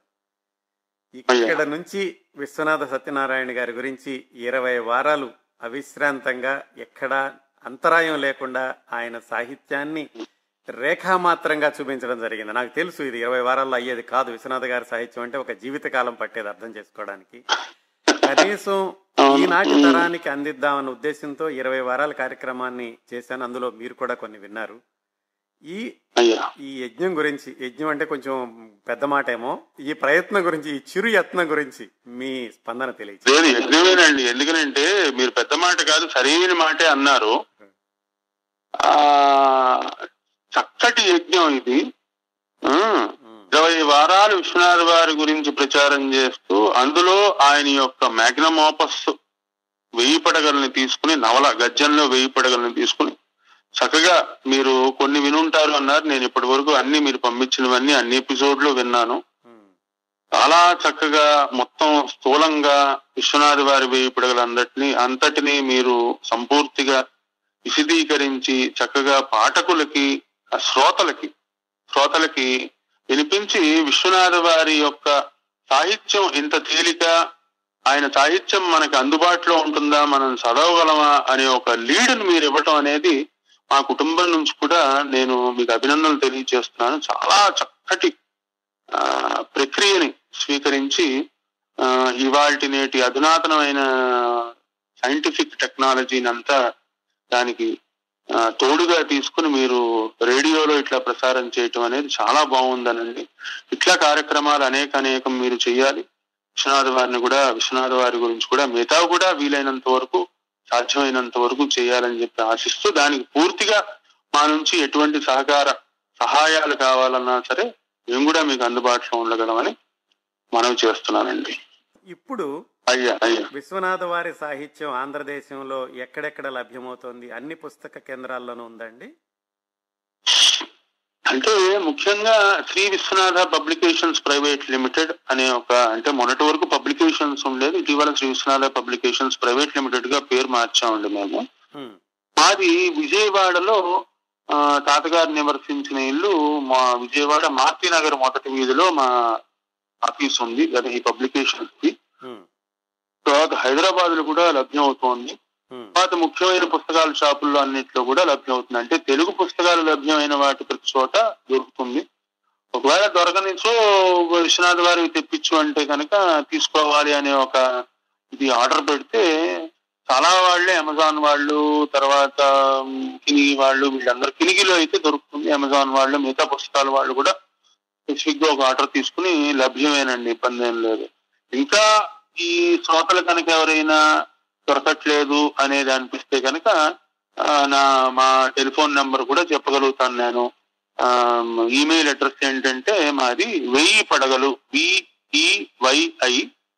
ఇక్కడ నుంచి విశ్వనాథ సత్యనారాయణ గారి గురించి ఇరవై వారాలు అవిశ్రాంతంగా ఎక్కడా అంతరాయం లేకుండా ఆయన సాహిత్యాన్ని రేఖామాత్రంగా చూపించడం జరిగింది నాకు తెలుసు ఇది ఇరవై వారాల్లో అయ్యేది కాదు విశ్వనాథ గారి సాహిత్యం అంటే ఒక జీవితకాలం పట్టేది అర్థం చేసుకోవడానికి కనీసం ఈనాటి తరానికి అందిద్దామన్న ఉద్దేశంతో ఇరవై వారాల కార్యక్రమాన్ని చేశాను అందులో మీరు కూడా కొన్ని విన్నారు ఈ అయ్యా ఈ యజ్ఞం గురించి యజ్ఞం అంటే కొంచెం పెద్ద మాట ఏమో ఈ ప్రయత్నం గురించి ఈ చిరు యత్నం గురించి మీ స్పందన తెలియదు లేదు యజ్ఞమేనండి ఎందుకనంటే మీరు పెద్ద మాట కాదు సరైన మాటే అన్నారు ఆ చక్కటి యజ్ఞం ఇది ఆ, ఇరవై వారాలు విశ్వనాథ్ వారి గురించి ప్రచారం చేస్తూ అందులో ఆయన యొక్క మ్యాగ్నమ్ ఆపస్ వెయ్యి పడగల్ని తీసుకుని నవల గజ్జంలో వెయ్యి పడగల్ని తీసుకుని చక్కగా మీరు కొన్ని వినుంటారు అన్నారు నేను ఇప్పటి వరకు అన్ని మీరు పంపించినవన్నీ అన్ని ఎపిసోడ్లు విన్నాను చాలా చక్కగా మొత్తం స్థూలంగా విశ్వనాథ్ వారి వేయి పిడగలందటినీ అంతటినీ మీరు సంపూర్తిగా విశదీకరించి చక్కగా పాఠకులకి ఆ శ్రోతలకి శ్రోతలకి వినిపించి విశ్వనాథ వారి యొక్క సాహిత్యం ఇంత తేలిక ఆయన సాహిత్యం మనకి అందుబాటులో ఉంటుందా మనం చదవగలమా అనే ఒక లీడ్ని మీరు ఇవ్వటం అనేది మా కుటుంబం నుంచి కూడా నేను మీకు అభినందనలు తెలియజేస్తున్నాను చాలా చక్కటి ఆ, ప్రక్రియని స్వీకరించి ఆ, ఇవాల్టి నేటి అధునాతనమైన సైంటిఫిక్ టెక్నాలజీని అంతా దానికి ఆ, తోడుగా తీసుకుని మీరు రేడియోలో ఇట్లా ప్రసారం చేయటం అనేది చాలా బాగుందనండి ఇట్లా కార్యక్రమాలు అనేక అనేకం మీరు చేయాలి విశ్వనాథ వారిని కూడా విశ్వనాథ వారి గురించి కూడా మిగతా కూడా వీలైనంత వరకు సాధ్యమైనంత వరకు చేయాలని చెప్పి ఆశిస్తూ దానికి పూర్తిగా మా నుంచి ఎటువంటి సహకార సహాయాలు కావాలన్నా సరే మేము కూడా మీకు అందుబాటులో ఉండగలమని మనవి చేస్తున్నానండి ఇప్పుడు అయ్యా అయ్యా విశ్వనాథ వారి సాహిత్యం ఆంధ్రదేశంలో ఎక్కడెక్కడ లభ్యమవుతోంది అన్ని పుస్తక కేంద్రాల్లోనూ ఉందండి అంటే ముఖ్యంగా Shri Vishwanatha publications private limited అనే ఒక అంటే మొన్నటి వరకు పబ్లికేషన్స్ ఉండేది ఇటీవల Shri Vishwanatha publications private limited గా పేరు మార్చామండి మేము హ్మ్. మాది విజయవాడలో ఆ, తాతగారు నివసించిన ఇల్లు మా విజయవాడ మార్తినగర్ మొదటి వీధిలో మా ఆఫీస్ ఉంది అదే ఈ పబ్లికేషన్స్ కి హ్మ్. తర్వాత హైదరాబాద్ లో కూడా లభ్యం అవుతోంది హ్మ్. తర్వాత ముఖ్యమైన పుస్తకాల షాపుల్లో అన్నిట్లో కూడా లభ్యం అవుతుంది అంటే తెలుగు పుస్తకాలు లభ్యమైన వాటి ప్రతి చోట దొరుకుతుంది ఒకవేళ దొరకనిచో విశ్వనాథ్ వారికి తెప్పించు అంటే కనుక తీసుకోవాలి అనే ఒక ఇది ఆర్డర్ పెడితే చాలా వాళ్ళే అమెజాన్ వాళ్ళు తర్వాత ఉమ్, కినిగి వాళ్ళు వీళ్ళందరూ కినిగిలో అయితే దొరుకుతుంది అమెజాన్ వాళ్ళు మిగతా పుస్తకాల వాళ్ళు కూడా స్పెసిఫిక్ గా ఒక ఆర్డర్ తీసుకుని లభ్యమేనండి ఇబ్బంది ఏం లేదు ఇంకా ఈ శ్రోతలు కనుక ఎవరైనా దొరకట్లేదు అనేది అనిపిస్తే కనుక ఆ, నా మా టెలిఫోన్ నెంబర్ కూడా చెప్పగలుగుతాను నేను ఆ, ఈమెయిల్ అడ్రస్ ఏంటంటే మాది వెయ్యి పడగలు బిఈవైఐ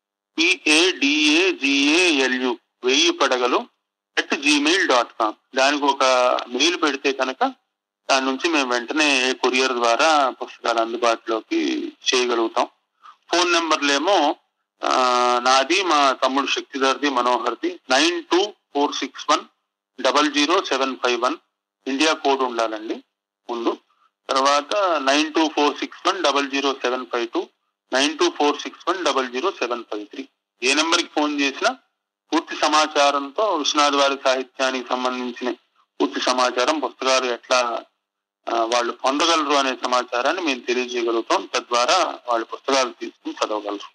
పిఏడిఏజిఏఎల్యు వెయ్యి పడగలు అట్ జీమెయిల్ డాట్ కామ్ దానికి ఒక మెయిల్ పెడితే కనుక దాని నుంచి మేము వెంటనే కొరియర్ ద్వారా పుస్తకాలు అందుబాటులోకి చేయగలుగుతాం ఫోన్ నెంబర్లేమో ఆ, నాది మా తమ్ముడు శక్తిధర్ది మనోహర్ది nine two four six one double zero seven five one India code ఉండాలండి ముందు తర్వాత nine two four six one double zero seven five two nine two four six one double zero seven five three ఏ నెంబర్కి phone చేసినా పూర్తి సమాచారంతో విశ్వనాథ్ వారి సాహిత్యానికి సంబంధించిన పూర్తి సమాచారం పుస్తకాలు ఎట్లా ఆ, వాళ్ళు పొందగలరు అనే సమాచారాన్ని మేము తెలియజేయగలుగుతాం తద్వారా వాళ్ళు పుస్తకాలు తీసుకుని చదవగలరు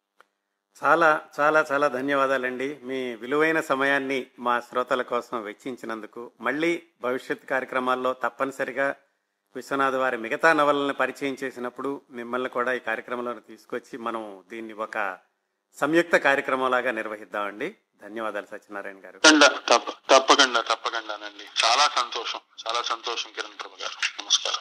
చాలా చాలా చాలా ధన్యవాదాలండి మీ విలువైన సమయాన్ని మా శ్రోతల కోసం వెచ్చించినందుకు మళ్ళీ భవిష్యత్ కార్యక్రమాల్లో తప్పనిసరిగా విశ్వనాథ్ వారి మిగతా నవలను పరిచయం చేసినప్పుడు మిమ్మల్ని కూడా ఈ కార్యక్రమంలో తీసుకొచ్చి మనం దీన్ని ఒక సంయుక్త కార్యక్రమంలాగా నిర్వహిద్దామండి ధన్యవాదాలు సత్యనారాయణ గారు తప్పకుండా తప్ప తప్పకుండా తప్పకుండానండి చాలా సంతోషం చాలా సంతోషం కిరణ్ ప్రభు గారు నమస్కారం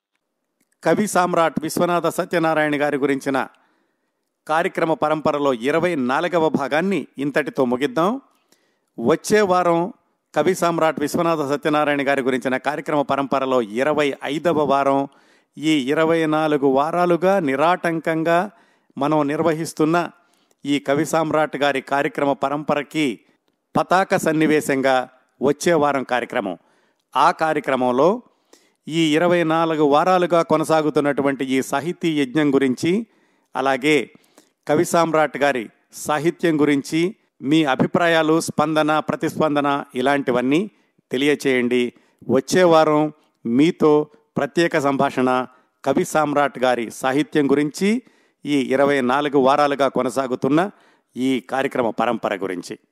కవి సామ్రాట్ విశ్వనాథ సత్యనారాయణ గారి గురించిన కార్యక్రమ పరంపరలో ఇరవై నాలుగవ భాగాన్ని ఇంతటితో ముగిద్దాం వచ్చే వారం కవి సామ్రాట్ విశ్వనాథ సత్యనారాయణ గారి గురించిన కార్యక్రమ పరంపరలో ఇరవై ఐదవ వారం ఈ ఇరవై నాలుగు వారాలుగా నిరాటంకంగా మనం నిర్వహిస్తున్న ఈ కవి సామ్రాట్ గారి కార్యక్రమ పరంపరకి పతాక సన్నివేశంగా వచ్చే వారం కార్యక్రమం ఆ కార్యక్రమంలో ఈ ఇరవై నాలుగు వారాలుగా కొనసాగుతున్నటువంటి ఈ సాహితీ యజ్ఞం గురించి అలాగే కవి సామ్రాట్ గారి సాహిత్యం గురించి మీ అభిప్రాయాలు స్పందన ప్రతిస్పందన ఇలాంటివన్నీ తెలియచేయండి వచ్చే వారం మీతో ప్రత్యేక సంభాషణ కవి సామ్రాట్ గారి సాహిత్యం గురించి ఈ ఇరవై నాలుగు వారాలుగా కొనసాగుతున్న ఈ కార్యక్రమ పరంపర గురించి